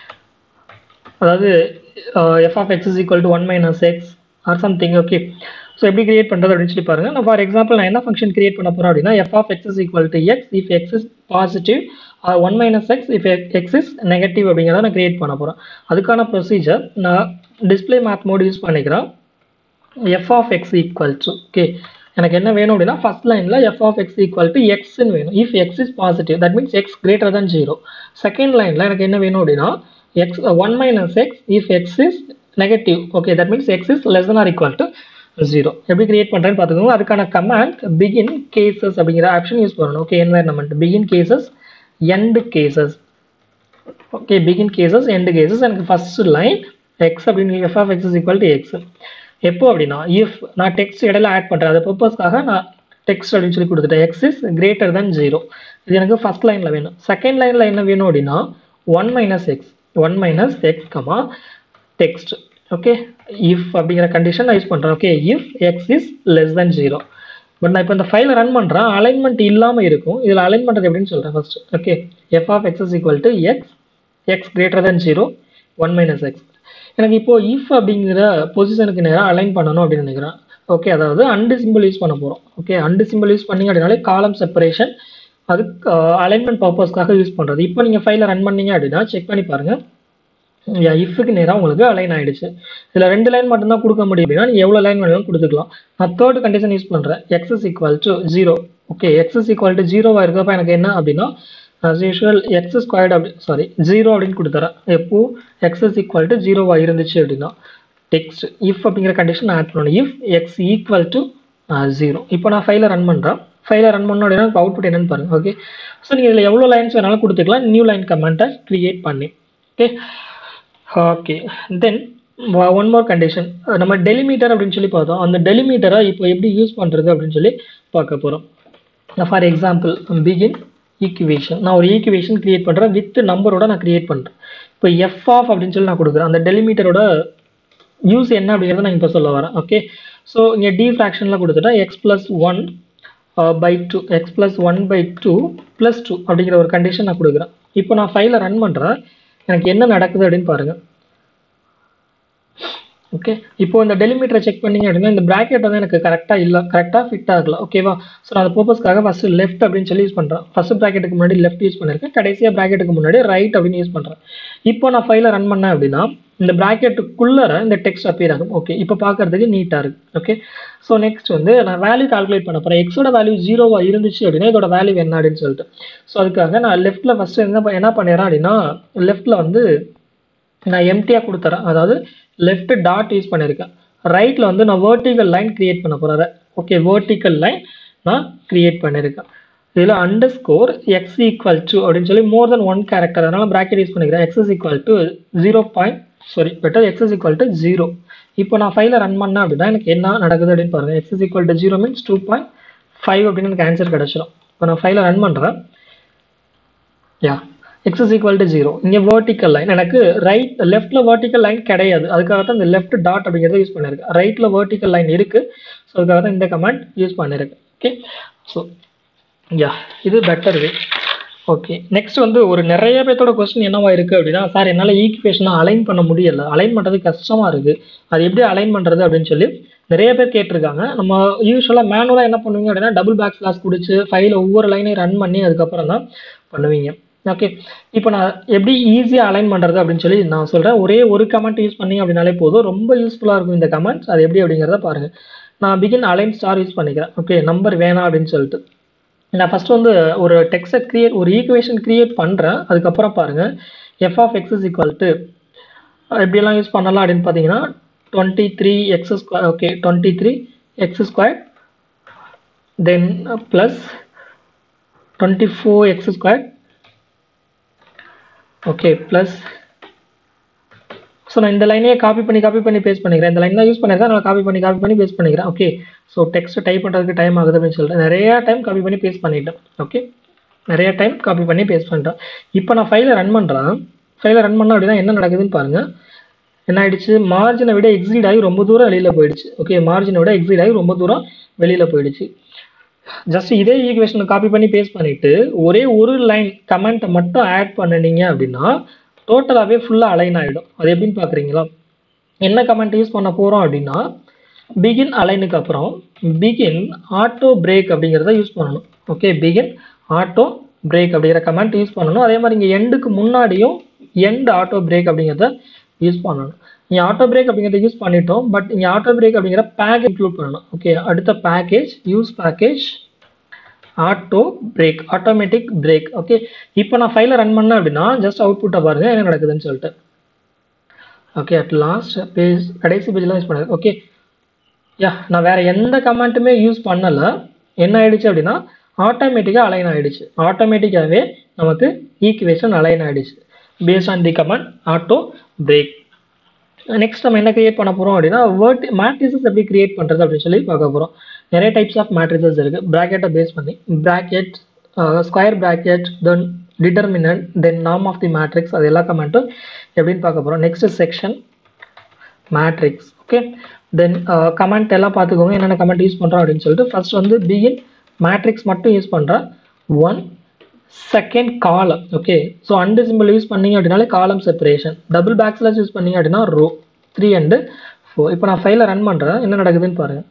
அதாவது F of X is equal to one minus X or something okay so எப்படி கிரியேட் பண்ணுறது அப்படின்னு சொல்லி பாருங்கள் நான் ஃபார் எக்ஸாம்பிள் நான் என்ன ஃபங்க்ஷன் கிரியேட் பண்ண போகிறேன் அப்படின்னா F of X is equal to X if X is positive or one minus X if X is negative அப்படிங்கிறத நான் கிரியேட் பண்ண போகிறேன் அதுக்கான ப்ரொசீஜர் நான் டிஸ்பிளே மேத் மோட் யூஸ் பண்ணிக்கிறேன் F of X equal to okay எனக்கு என்ன வேணும் அப்படின்னா ஃபர்ஸ்ட் லைனில் F of X equal to எக்ஸ்ன்னு வேணும் if X is positive that means X greater than zero second லைனில் எனக்கு என்ன வேணும் அப்படின்னா X one minus X if X is negative okay that means X is less than or equal to zero எப்படி create பண்ணுறேன்னு பார்த்துக்கோங்க அதுக்கான command begin cases அப்படிங்கிற ஆப்ஷன் யூஸ் பண்ணணும் okay environment begin cases end cases okay begin cases end cases எனக்கு first line X அப்படின்னு F of X is equal to X எப்போ அப்படின்னா இஃப் நான் டெக்ஸ்ட் இடையில ஆட் பண்ணுறேன் அது பர்பஸ்க்காக நான் டெக்ஸ்ட் அப்படின்னு சொல்லி கொடுத்துட்டேன் X is greater then zero இது எனக்கு ஃபர்ஸ்ட் லைனில் வேணும் செகண்ட் லைனில் என்ன வேணும் அப்படின்னா one minus X one minus X comma text okay if அப்படிங்கிற கண்டிஷன் நான் யூஸ் பண்ணுறேன் okay if X is less then zero but நான் இப்போ இந்த ஃபைலை ரன் பண்ணுறேன் அலைன்மெண்ட் இல்லாமல் இருக்கும் இதில் அலைன் பண்ணுறது எப்படின்னு சொல்கிறேன் first okay F of X is equal to X X greater then zero one minus X எனக்கு இப்போ இஃப் அப்படிங்கிற பொசிஷனுக்கு நேராக அலைன் பண்ணணும் அப்படின்னு நினைக்கிறேன் ஓகே அதாவது அண்டு சிம்பிள் யூஸ் பண்ண போகிறோம் ஓகே அண்டு சிம்பிள் யூஸ் பண்ணிங்க அப்படின்னாலே காலம் செப்பரேஷன் அது அலைன்மெண்ட் பர்பஸ்க்காக யூஸ் பண்ணுறது இப்போ நீங்கள் ஃபைலை ரன் பண்ணீங்க அப்படின்னா செக் பண்ணி பாருங்கள் இஃப்க்கு நேராக உங்களுக்கு அலைன் ஆகிடுச்சு இதில் ரெண்டு லைன் மட்டும்தான் கொடுக்க முடியும் அப்படின்னா நீங்கள் எவ்வளோ லைன் வேணாலும் கொடுத்துக்கலாம் நான் தேர்ட் கண்டிஷன் யூஸ் பண்ணுறேன் X is equal to zero okay X is equal to ஜீரோவாக இருக்கப்போ எனக்கு என்ன அப்படின்னா ஆஸ் யூஷுவல் எக்ஸ் ஸ்கொயர்டு அப்படி சாரி ஜீரோ அப்படின்னு கொடுத்துறேன் எப்போ எக்ஸ் இஸ் ஈக்குவல் டு ஜீரோவாக இருந்துச்சு அப்படின்னா டெக்ஸ்ட் இஃப் அப்படிங்கிற கண்டிஷன் ஆட் பண்ணணும் if X equal to zero இப்போ நான் ஃபைலை ரன் பண்ணுறேன் ஃபைலை ரன் பண்ணோம் அப்படின்னா அவுட்புட் என்னன்னு பாருங்கள் ஓகே ஸோ நீங்கள் இதில் எவ்வளோ லைன்ஸ் வேணாலும் கொடுத்துக்கலாம் நியூ லைன் கமெண்ட்டை க்ரியேட் பண்ணி okay okay then one more condition நம்ம டெலிமீட்டர் அப்படின்னு சொல்லி பார்த்தோம் அந்த டெலிமீட்டரை இப்போ எப்படி யூஸ் பண்ணுறது அப்படின்னு சொல்லி பார்க்க போகிறோம் ஃபார் எக்ஸாம்பிள் பிகின் ஈக்குவேஷன் நான் ஒரு ஈக்குவேஷன் கிரியேட் பண்ணுறேன் வித் நம்பரோட நான் கிரியேட் பண்ணுறேன் இப்போ எஃப் ஆஃப் அப்படின்னு சொல்லி நான் கொடுக்குறேன் அந்த டெலிமீட்டரோட யூஸ் என்ன அப்படிங்கிறத நான் இப்போ சொல்ல வரேன் ஓகே ஸோ இங்கே டி ஃப்ராக்ஷனில் கொடுத்துட்டா X plus one by two X plus one by two plus two அப்படிங்கிற ஒரு கண்டிஷன் நான் கொடுக்குறேன் இப்போ நான் ஃபைலை ரன் பண்ணுறேன் எனக்கு என்ன நடக்குது அப்படின்னு பாருங்கள் ஓகே இப்போ இந்த டெலிமீட்டரை செக் பண்ணீங்க அப்படின்னா இந்த ப்ராக்கெட் வந்து எனக்கு கரெக்டாக இல்லை கரெக்டாக ஃபிட் ஆகல ஓகேவா ஸோ நான் அந்த பர்பஸ்க்காக ஃபஸ்ட்டு லெஃப்ட் அப்படின்னு சொல்லி யூஸ் பண்ணுறேன் ஃபஸ்ட்டு ப்ராக்கெட்டுக்கு முன்னாடி லெஃப்ட் யூஸ் பண்ணியிருக்கேன் கடைசியாக ப்ராக்கெட்டுக்கு முன்னாடி ரைட் அப்படின்னு யூஸ் பண்ணுறேன் இப்போ நான் ஃபைலை ரன் பண்ணேன் அப்படின்னா இந்த ப்ராக்கெட்டுக்குள்ளே இந்த டெக்ஸ்ட் அப்பியர் ஆகும் ஓகே இப்போ பார்க்குறதுக்கு நீட்டாக இருக்குது ஓகே ஸோ நெக்ஸ்ட் வந்து நான் வேல்யூ கால்குலேட் பண்ண போகிறேன் எக்ஸோட வேல்யூ ஜீரோவாக இருந்துச்சு அப்படின்னா இதோட வேல்யூ என்ன அப்படின்னு சொல்லிட்டு ஸோ அதுக்காக நான் லெஃப்ட்டில் ஃபஸ்ட்டு என்ன ப- என்ன பண்ணிடுறேன் அப்படின்னா லெஃப்ட்டில் வந்து நான் எம்டியாக கொடுத்துறேன் அதாவது லெஃப்ட் டாட் யூஸ் பண்ணியிருக்கேன் ரைட்டில் வந்து நான் vertical லைன் கிரியேட் பண்ண போகிறேன் ஓகே vertical லைன் நான் கிரியேட் பண்ணியிருக்கேன் இதில் underscore X equal to அப்படின்னு சொல்லி மோர் தென் ஒன் கேரக்டர் அதனால் ப்ராக்கெட் யூஸ் பண்ணிக்கிறேன் X is equal to zero point sorry better X is equal to zero இப்போ நான் ஃபைலை ரன் பண்ணேன் அப்படின்னா எனக்கு என்ன நடக்குது அப்படின்னு பாருங்கள் X is equal to zero means two point five அப்படின்னு எனக்கு ஆன்சர் கிடச்சிரும் இப்போ நான் ஃபைலை ரன் பண்ணுறேன் yeah X is equal to zero இங்கே வேர்ட்டிக்கல் லைன் எனக்கு ரைட் லெஃப்ட்டில் வேர்ட்டிக்கல் லைன் கிடையாது அதுக்காக தான் இந்த லெஃப்ட் டாட் அப்படிங்கிறத யூஸ் பண்ணியிருக்கேன் ரைட்டில் வேர்ட்டிக்கல் லைன் இருக்குது ஸோ அதுக்காக தான் இந்த கமெண்ட் யூஸ் பண்ணியிருக்கேன் ஓகே ஸோ யா இது பெட்டர் வே ஓகே நெக்ஸ்ட் வந்து ஒரு நிறைய பேர்த்தோட கொஸ்டின் என்னவா இருக்குது அப்படின்னா சார் என்னால் ஈக்குவேஷனை அலைன் பண்ண முடியல அலைன் பண்ணுறது கஷ்டமாக இருக்குது அது எப்படி அலைன் பண்ணுறது அப்படின்னு சொல்லி நிறைய பேர் கேட்டிருக்காங்க நம்ம யூஸ்வலாக மேனுவலாக என்ன பண்ணுவீங்க அப்படின்னா டபுள் பேக் ஸ்லாஸ் குடிச்சு ஃபைல ஒவ்வொரு லைனையும் ரன் பண்ணி அதுக்கப்புறம் தான் பண்ணுவீங்க ஓகே இப்போ நான் எப்படி ஈஸியாக அலைன் பண்ணுறது அப்படின்னு சொல்லி நான் சொல்கிறேன் ஒரே ஒரு கமெண்ட் யூஸ் பண்ணி அப்படின்னாலே போதும் ரொம்ப யூஸ்ஃபுல்லாக இருக்கும் இந்த கமெண்ட்ஸ் அது எப்படி அப்படிங்கிறத பாருங்கள் நான் பிகின் அலைன் ஸ்டார் யூஸ் பண்ணிக்கிறேன் ஓகே நம்பர் வேணாம் அப்படின்னு சொல்லிட்டு நான் ஃபஸ்ட்டு வந்து ஒரு டெக்ஸ்ட்டை க்ரியேட் ஒரு ஈக்குவேஷன் க்ரியேட் பண்ணுறேன் அதுக்கப்புறம் பாருங்கள் F of X is equal to எப்படியெல்லாம் யூஸ் பண்ணலாம் அப்படின்னு பார்த்தீங்கன்னா twenty three X square okay twenty three X square then plus twenty four X square okay plus so நான் இந்த லைனையே காப்பி பண்ணி காப்பி பண்ணி பேஸ்ட் பண்ணிக்கிறேன் இந்த லைன் தான் யூஸ் பண்ணியிருக்கேன் நான் காப்பி பண்ணி காப்பி பண்ணி பேஸ்ட் பண்ணிக்கிறேன் ஓகே ஸோ டெக்ஸ்ட் டைப் பண்ணுறதுக்கு டைம் ஆகுது அப்படின்னு சொல்லிட்டு நிறையா டைம் காப்பி பண்ணி பேஸ்ட் பண்ணிட்டேன் ஓகே நிறைய டைம் காப்பி பண்ணி பேஸ்ட் பண்ணிட்டேன் இப்போ நான் ஃபைலை ரன் பண்ணுறேன் ஃபைலை ரன் பண்ணால் அப்படின்னா என்ன நடக்குதுன்னு பாருங்கள் என்ன ஆயிடுச்சு மார்ஜினை விட எக்ஸீட் ஆகி ரொம்ப தூரம் வெளியில் போயிடுச்சு ஓகே மார்ஜினை விட எக்ஸீட் ஆகி ரொம்ப தூரம் வெளியில் போயிடுச்சு ஜஸ்ட் இதே ஈக்குவேஷனை காப்பி பண்ணி பேஸ்ட் பண்ணிவிட்டு ஒரே ஒரு லைன் கமெண்ட்டை மட்டும் ஆட் பண்ணினீங்க அப்படின்னா டோட்டலாகவே ஃபுல்லாக அலைன் ஆகிடும் அது எப்படின்னு பார்க்குறீங்களா என்ன கமெண்ட் யூஸ் பண்ண போகிறோம் அப்படின்னா பிகின் அலைனுக்கு அப்புறம் பிகின் ஆட்டோ பிரேக் அப்படிங்கிறத யூஸ் பண்ணணும் ஓகே பிகின் ஆட்டோ பிரேக் அப்படிங்கிற கமெண்ட் யூஸ் பண்ணணும் அதே மாதிரி இங்கே எண்டுக்கு முன்னாடியும் எண்ட் ஆட்டோ பிரேக் அப்படிங்கிறத யூஸ் பண்ணணும் இங்கே ஆட்டோ பிரேக் அப்படிங்கிறத யூஸ் பண்ணிட்டோம் பட் இங்கே ஆட்டோ பிரேக் அப்படிங்கிற பேக் இன்க்ளூட் பண்ணணும் ஓகே அடுத்த package use package auto break automatic break okay இப்போ நான் ஃபைலை ரன் பண்ணேன் அப்படின்னா ஜஸ்ட் அவுட்புட்டை பாருங்க என்ன நடக்குதுன்னு சொல்லிட்டு ஓகே அட் லாஸ்ட் பேஜ் கடைசி பேஜ்லாம் யூஸ் பண்ணது ஓகே யா நான் வேற எந்த கமெண்ட்டுமே யூஸ் பண்ணலை என்ன ஆயிடுச்சு அப்படின்னா ஆட்டோமேட்டிக்காக அலைன் ஆயிடுச்சு ஆட்டோமேட்டிக்காகவே நமக்கு ஈக்குவேஷன் அலைன் ஆயிடுச்சு based on the command auto break next நம்ம என்ன கிரியேட் பண்ண போகிறோம் அப்படின்னா வேர்ட் மேட்ரிசஸ் எப்படி கிரியேட் பண்ணுறது அப்படின்னு சொல்லி பார்க்க போகிறோம் நிறைய டைப்ஸ் ஆஃப் மேட்ரிசஸ் இருக்குது ப்ராக்கெட்டை பேஸ் பண்ணி bracket square bracket then determinant then நாம் ஆஃப் தி மேட்ரிக்ஸ் அது எல்லா கமெண்ட்டும் எப்படின்னு பார்க்க போகிறோம் next section matrix okay then command எல்லாம் பார்த்துக்கோங்க என்னென்ன கமெண்ட் யூஸ் பண்ணுறோம் அப்படின்னு சொல்லிட்டு ஃபர்ஸ்ட் வந்து பிகின் மேட்ரிக்ஸ் மட்டும் யூஸ் பண்ணுறேன் one second column okay so and simple use பண்ணீங்க அப்படின்னாலே காலம் செப்பரேஷன் டபுள் பேக்ஸ்லாஸ் யூஸ் பண்ணீங்க அப்படின்னா ரோ த்ரீ அண்டு ஃபோர் இப்போ நான் ஃபைலை ரன் பண்ணுறேன் என்ன நடக்குதுன்னு பாருங்கள்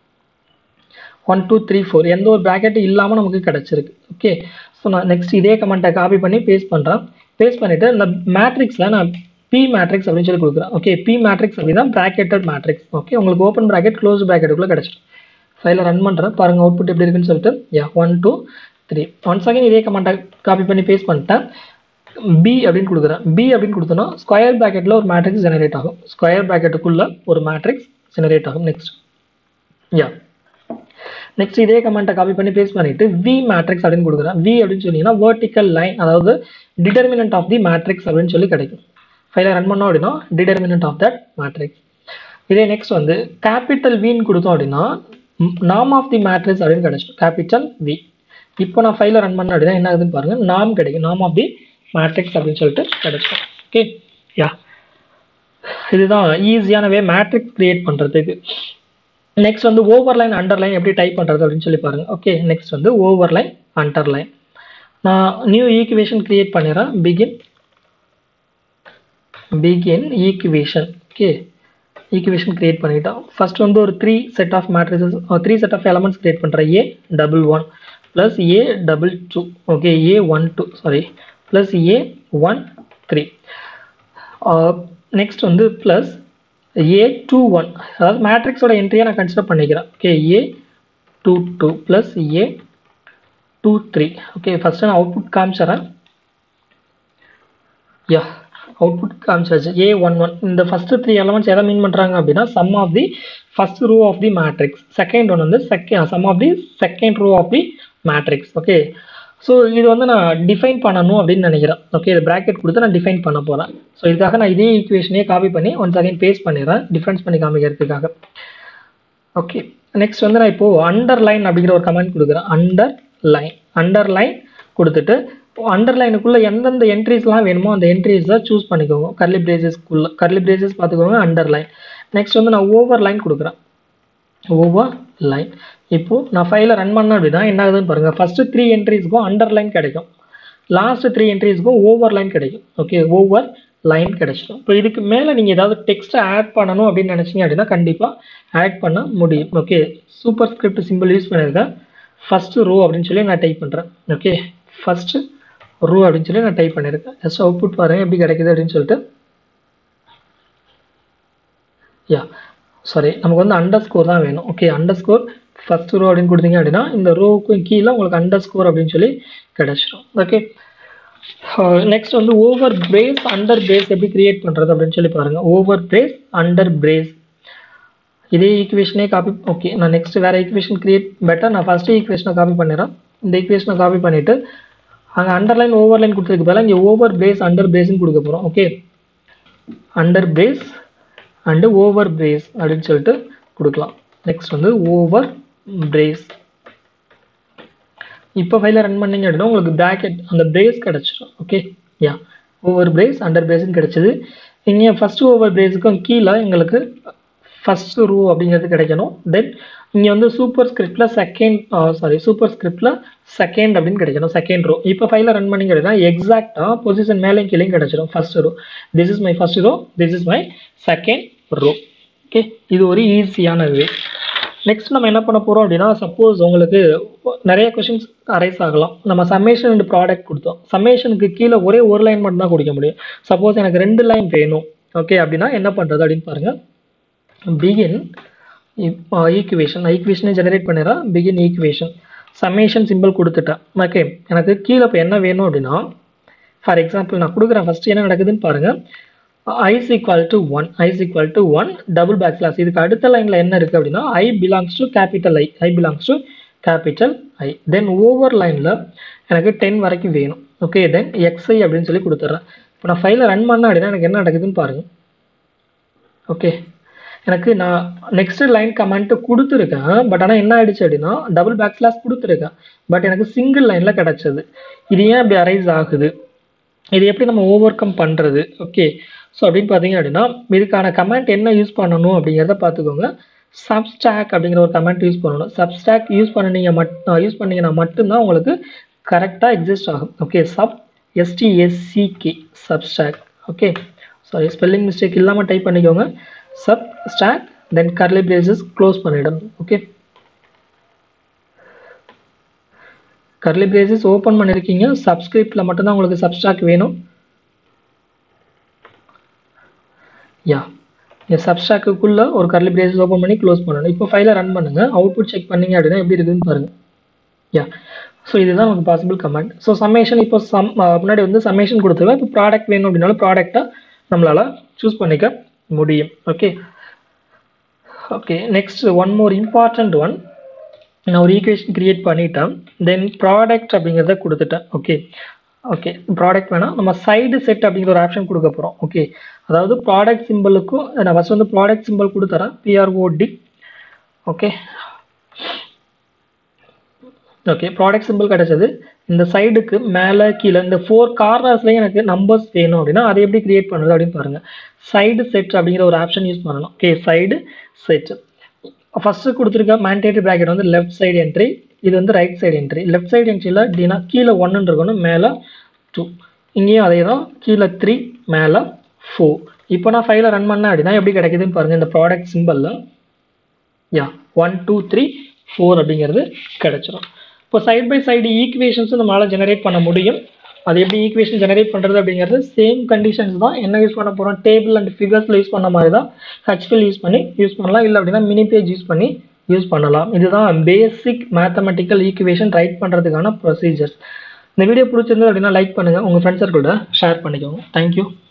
ஒன் டூ த்ரீ ஃபோர் எந்த ஒரு ப்ராக்கெட்டும் இல்லாமல் நமக்கு கிடச்சிருக்கு ஓகே ஸோ நான் நெக்ஸ்ட் இதே கமெண்ட்டை காப்பி பண்ணி பேஸ்ட் பண்ணுறேன் பேஸ்ட் பண்ணிவிட்டு இந்த மேட்ரிக்ஸில் நான் பி மேட்ரிக்ஸ் அப்படின்னு சொல்லி கொடுக்குறேன் ஓகே பி மேட்ரிக்ஸ் அப்படின்னா ப்ராக்கெட்டட் மேட்ரிக்ஸ் ஓகே உங்களுக்கு ஓப்பன் ப்ராக்கெட் க்ளோஸ் ப்ராக்கெட்டுக்குள்ளே கிடச்சிடும் ஃபைலை ரன் பண்ணுறேன் பாருங்கள் அவுட்புட் எப்படி இருக்குன்னு சொல்லிட்டு yeah one two three once again இதே கமெண்ட்டை காப்பி பண்ணி பேஸ்ட் பண்ணிட்டேன் பி அப்படின்னு கொடுக்குறேன் பி அப்படின்னு கொடுத்தோன்னா ஸ்கொயர் ப்ராக்கெட்டில் ஒரு மேட்ரிக்ஸ் ஜெனரேட் ஆகும் ஸ்கொயர் ப்ராக்கெட்டுக்குள்ளே ஒரு மேட்ரிக்ஸ் ஜெனரேட் ஆகும் நெக்ஸ்ட் யா நெக்ஸ்ட் இதே கமெண்ட்டை காப்பி பண்ணி பேஸ்ட் பண்ணிட்டு வி மேட்ரிக்ஸ் அப்படின்னு கொடுக்குறேன் வி அப்படின்னு சொன்னீங்கன்னா vertical லைன் அதாவது டிட்டர்மினன்ட் ஆஃப் தி மேட்ரிக்ஸ் அப்படின்னு சொல்லி கிடைக்கும் ஃபைலை ரன் பண்ணோம் அப்படின்னா டிட்டர்மினன்ட் ஆஃப் தட் மேட்ரிக்ஸ் இதே நெக்ஸ்ட் வந்து கேபிட்டல் வின்னு கொடுத்தோம் அப்படின்னா நாம் ஆஃப் தி மேட்ரிக்ஸ் அப்படின்னு கிடைச்சிடும் கேபிட்டல் வி இப்போ நான் ஃபைலை ரன் பண்ண அப்படின்னா என்ன ஆகுதுன்னு பாருங்கள் நாம் கிடைக்கும் நாம் ஆஃப் தி மேட்ரிக்ஸ் அப்படின்னு சொல்லிட்டு கிடைச்சிடும் ஓகே யா இதுதான் ஈஸியான வே மேட்ரிக்ஸ் கிரியேட் பண்ணுறதுக்கு நெக்ஸ்ட் வந்து ஓவர்லைன் அண்டர்லைன் எப்படி டைப் பண்ணுறது அப்படின்னு சொல்லி பாருங்கள் ஓகே நெக்ஸ்ட் வந்து ஓவர்லைன் அண்டர்லைன் நான் நியூ ஈக்குவேஷன் கிரியேட் பண்ணிடுறேன் begin begin equation okay equation create பண்ணிட்டோம் ஃபர்ஸ்ட் வந்து ஒரு three set of matrices three set of elements create பண்ணுறேன் A double one plus A double two okay A one two sorry plus A one three next வந்து plus A two one அதாவது மேட்ரிக்ஸோட என்ட்ரியை நான் consider பண்ணிக்கிறேன் okay A two two plus A two three okay first நான் output காமிச்சிட்றேன் yeah output காமிச்சாச்சு A one one இந்த ஃபஸ்ட்டு த்ரீ எலமெண்ட்ஸ் எதை மீன் பண்ணுறாங்க அப்படின்னா sum of the first row of the matrix second one வந்து second sum of the second row of the matrix okay so இது வந்து நான் டிஃபைன் பண்ணணும் அப்படின்னு நினைக்கிறேன் ஓகே இது ப்ராக்கெட் கொடுத்து நான் டிஃபைன் பண்ண போகிறேன் ஸோ இதுக்காக நான் இதே ஈக்குவேஷனே காப்பி பண்ணி ஒன்ஸ் அகைன் பேஸ்ட் பண்ணிடுறேன் டிஃப்ரென்ஸ் பண்ணி காமிக்கிறதுக்காக ஓகே நெக்ஸ்ட் வந்து நான் இப்போது அண்டர்லைன் அப்படிங்கிற ஒரு கமெண்ட் கொடுக்குறேன் அண்டர் லைன் அண்டர்லைன் கொடுத்துட்டு அண்டர்லைனுக்குள்ளே எந்தெந்த என்ட்ரிஸ்லாம் வேணுமோ அந்த என்ட்ரிஸை சூஸ் பண்ணிக்கோங்க கர்லி பிரேசஸ்க்குள்ளே கர்லி பிரேசஸ் பார்த்துக்கோங்க அண்டர்லைன் நெக்ஸ்ட் வந்து நான் ஓவர் லைன் கொடுக்குறேன் ஓவர் லைன் இப்போது நான் ஃபைலை ரன் பண்ணேன் அப்படின்னா என்ன ஆகுதுன்னு பாருங்கள் ஃபஸ்ட்டு த்ரீ என்ட்ரிஸ்க்கும் அண்டர்லைன் கிடைக்கும் லாஸ்ட் த்ரீ என்ட்ரிஸ்க்கும் ஓவர் லைன் கிடைக்கும் ஓகே ஓவர் லைன் கிடைச்சிடும் இப்போ இதுக்கு மேலே நீங்கள் ஏதாவது டெக்ஸ்ட்டை ஆட் பண்ணணும் அப்படின்னு நினச்சிங்க அப்படின்னா கண்டிப்பாக ஆட் பண்ண முடியும் okay superscript symbol use பண்ணியிருக்கேன் ஃபஸ்ட்டு ரோ அப்படின்னு சொல்லி நான் டைப் பண்ணுறேன் ஓகே ஃபஸ்ட்டு ரூ அப்படின்னு சொல்லி நான் டைப் பண்ணியிருக்கேன் ஜஸ்ட் அவுட்புட் பாருங்கள் எப்படி கிடைக்குது அப்படின்னு சொல்லிட்டு யா சாரி நமக்கு வந்து அண்டர் ஸ்கோர் தான் வேணும் okay underscore first row அப்படின்னு கொடுத்தீங்க அப்படின்னா இந்த ரோவுக்கும் கீழே உங்களுக்கு அண்டர் ஸ்கோர் அப்படின்னு சொல்லி கிடச்சிடும் ஓகே நெக்ஸ்ட் வந்து ஓவர் பிரேஸ் அண்டர் பிரேஸ் எப்படி கிரியேட் பண்ணுறது அப்படின்னு சொல்லி பாருங்கள் ஓவர் பிரேஸ் அண்டர் பிரேஸ் இதே ஈக்குவேஷனே காப்பி ஓகே நான் நெக்ஸ்ட் வேறு ஈக்குவேஷன் கிரியேட் பெட்டர் நான் ஃபஸ்ட்டு ஈக்குவேஷனை காப்பி பண்ணிடுறேன் இந்த ஈக்குவேஷனை காப்பி பண்ணிவிட்டு அங்கே அண்டர்லைன் ஓவர்லைன் கொடுத்ததுக்கு பதிலாக இங்கே ஓவர் பிரேஸ் அண்டர் பிரேஸ்னு கொடுக்க போகிறோம் okay under brace and over brace அப்படின்னு சொல்லிட்டு கொடுக்கலாம் நெக்ஸ்ட் வந்து ஓவர் பிரேஸ் இப்போ ஃபைலில் ரன் பண்ணீங்க அப்படின்னா உங்களுக்கு ப்ராக்கெட் அந்த பிரேஸ் கிடச்சிடும் okay yeah over brace under பிரேஸ்னு கிடச்சிது இங்கே ஃபஸ்ட்டு ஓவர் பிரேஸுக்கும் கீழே எங்களுக்கு ஃபஸ்ட்டு ரூ அப்படிங்கிறது கிடைக்கணும் தென் இங்கே வந்து சூப்பர் ஸ்கிரிப்டில் செகண்ட் சாரி சூப்பர் ஸ்கிரிப்டில் செகண்ட் அப்படின்னு கிடைக்கணும் செகண்ட் ரோ இப்போ ஃபைலில் ரன் பண்ணிங்க அப்படின்னா எக்ஸாக்டாக பொசிஷன் மேலேயும் கீழே கிடச்சிடும் first row this is my first row this is my second row okay இது ஒரு ஈஸியான வே நெக்ஸ்ட் நம்ம என்ன பண்ண போகிறோம் அப்படின்னா சப்போஸ் உங்களுக்கு நிறைய கொஷின்ஸ் அரைஸ் ஆகலாம் நம்ம சம்மேஷன் அண்ட் ப்ராடக்ட் கொடுத்தோம் சம்மேஷனுக்கு கீழே ஒரே ஒரு லைன் மட்டும் தான் கொடுக்க முடியும் சப்போஸ் எனக்கு ரெண்டு லைன் வேணும் ஓகே அப்படின்னா என்ன பண்ணுறது அப்படின்னு பாருங்கள் பிகின் ஈக்குவேஷன் ஈக்குவேஷனே ஜெனரேட் பண்ணிடுறேன் பிகின் ஈக்குவேஷன் சம்மேஷன் சிம்பிள் கொடுத்துட்டேன் ஓகே எனக்கு கீழே இப்போ என்ன வேணும் அப்படின்னா ஃபார் எக்ஸாம்பிள் நான் கொடுக்குறேன் ஃபஸ்ட்டு என்ன நடக்குதுன்னு பாருங்கள் I's equal to one I's equal to one double backslash இதுக்கு அடுத்த லைனில் என்ன இருக்குது அப்படின்னா I belongs to capital I I belongs to capital I then over லைனில் எனக்கு டென் வரைக்கும் வேணும் ஓகே தென் எக்ஸ்ஐ அப்படின்னு சொல்லி கொடுத்துட்றேன் இப்போ நான் ஃபைலை ரன் பண்ண அப்படின்னா எனக்கு என்ன நடக்குதுன்னு பாருங்கள் ஓகே எனக்கு நான் நெக்ஸ்ட் லைன் கமெண்ட்டு கொடுத்துருக்கேன் பட் ஆனால் என்ன ஆயிடுச்சு அப்படின்னா டபுள் பேக் கிளாஸ் கொடுத்துருக்கேன் பட் எனக்கு சிங்கிள் லைனில் கிடச்சது இது ஏன் அப்படி அரைஸ் ஆகுது இது எப்படி நம்ம ஓவர் கம் பண்ணுறது ஓகே ஸோ அப்படின்னு பார்த்தீங்க அப்படின்னா இதுக்கான கமெண்ட் என்ன யூஸ் பண்ணணும் அப்படிங்கிறத பார்த்துக்கோங்க சப்ஸ்டாக் அப்படிங்கிற ஒரு கமெண்ட் யூஸ் பண்ணணும் சப்ஸ்டாக் யூஸ் பண்ணினீங்க மட் யூஸ் பண்ணீங்கன்னா மட்டும்தான் உங்களுக்கு கரெக்டாக எக்ஸிஸ்ட் ஆகும் okay sub STSCK substack okay sorry spelling mistake இல்லாமல் டைப் பண்ணிக்கோங்க substack then curly braces close பண்ணிடணும் ஓகே கர்லி பிரேசஸ் ஓப்பன் பண்ணியிருக்கீங்க சப்ஸ்கிரிப்டில் மட்டும்தான் உங்களுக்கு சப்ஸ்டாக் வேணும் யா இந்த சப்ஸ்டாக்குள்ளே ஒரு கர்லி பிரேசஸ் ஓப்பன் பண்ணி க்ளோஸ் பண்ணணும் இப்போ ஃபைலை ரன் பண்ணுங்கள் அவுட்புட் செக் பண்ணீங்க அப்படின்னா எப்படி இருக்குதுன்னு பாருங்கள் யா ஸோ இதுதான் நமக்கு பாசிபிள் கமெண்ட் ஸோ சம்மேஷன் இப்போ சம் முன்னாடி வந்து சம்மேஷன் கொடுத்துருவேன் இப்போ ப்ராடக்ட் வேணும் அப்படின்னாலும் ப்ராடக்ட்டை நம்மளால் சூஸ் பண்ணிக்க முடியும் okay okay next one more important one நான் ஒரு ஈக்குவேஷன் க்ரியேட் பண்ணிட்டேன் தென் ப்ராடக்ட் அப்படிங்கிறத கொடுத்துட்டேன் ஓகே ஓகே ப்ராடக்ட் வேணால் நம்ம சைடு செட் அப்படிங்கிற ஒரு ஆப்ஷன் கொடுக்க போகிறோம் ஓகே அதாவது ப்ராடக்ட் சிம்பிளுக்கும் நான் ஃபஸ்ட் வந்து ப்ராடக்ட் சிம்பிள் கொடுத்துறேன் PROD okay okay product symbol கிடச்சது இந்த சைடுக்கு மேலே கீழே இந்த ஃபோர் கார்னர்ஸ்லேயும் எனக்கு நம்பர்ஸ் வேணும் அப்படின்னா அதை எப்படி கிரியேட் பண்ணுறது அப்படின்னு பாருங்கள் சைடு செட் அப்படிங்கிற ஒரு ஆப்ஷன் யூஸ் பண்ணணும் ஓகே சைடு செட் ஃபஸ்ட்டு கொடுத்துருக்க மேண்டேட்டரி ப்ராக்கெட் வந்து லெஃப்ட் சைடு என்ட்ரி இது வந்து right side entry left side என்ட்ரியில் டினா கீழே ஒன்றுன்னு இருக்கணும் மேலே டூ இங்கேயும் அதே தான் கீழே த்ரீ மேலே ஃபோர் இப்போ நான் ஃபைலை ரன் பண்ணேன் அப்படின்னா எப்படி கிடைக்குதுன்னு பாருங்கள் இந்த ப்ராடக்ட் சிம்பிளில் yeah one two three four அப்படிங்கிறது கிடச்சிரும் இப்போ சைட் பை சைடு ஈக்குவேஷன்ஸும் நம்மளால் ஜெனரேட் பண்ண முடியும் அது எப்படி ஈக்குவேஷன் ஜெனரேட் பண்ணுறது அப்படிங்கிறது சேம் கண்டிஷன்ஸ் தான் என்ன யூஸ் பண்ண போகிறோம் டேபிள் அண்ட் ஃபிகர்ஸில் யூஸ் பண்ண மாதிரி தான் ஹச்பில் யூஸ் பண்ணி யூஸ் பண்ணலாம் இல்லை அப்படின்னா மினி பேஜ் யூஸ் பண்ணி யூஸ் பண்ணலாம் இதுதான் பேசிக் மேத்தமெட்டிக்கல் ஈக்குவேஷன் ரைட் பண்ணுறதுக்கான ப்ரொசீஜர்ஸ் இந்த வீடியோ பிடிச்சிருந்தது அப்படின்னா லைக் பண்ணுங்கள் உங்கள் ஃப்ரெண்ட்ஸ் கூட ஷேர் பண்ணிக்கோங்க தேங்க்யூ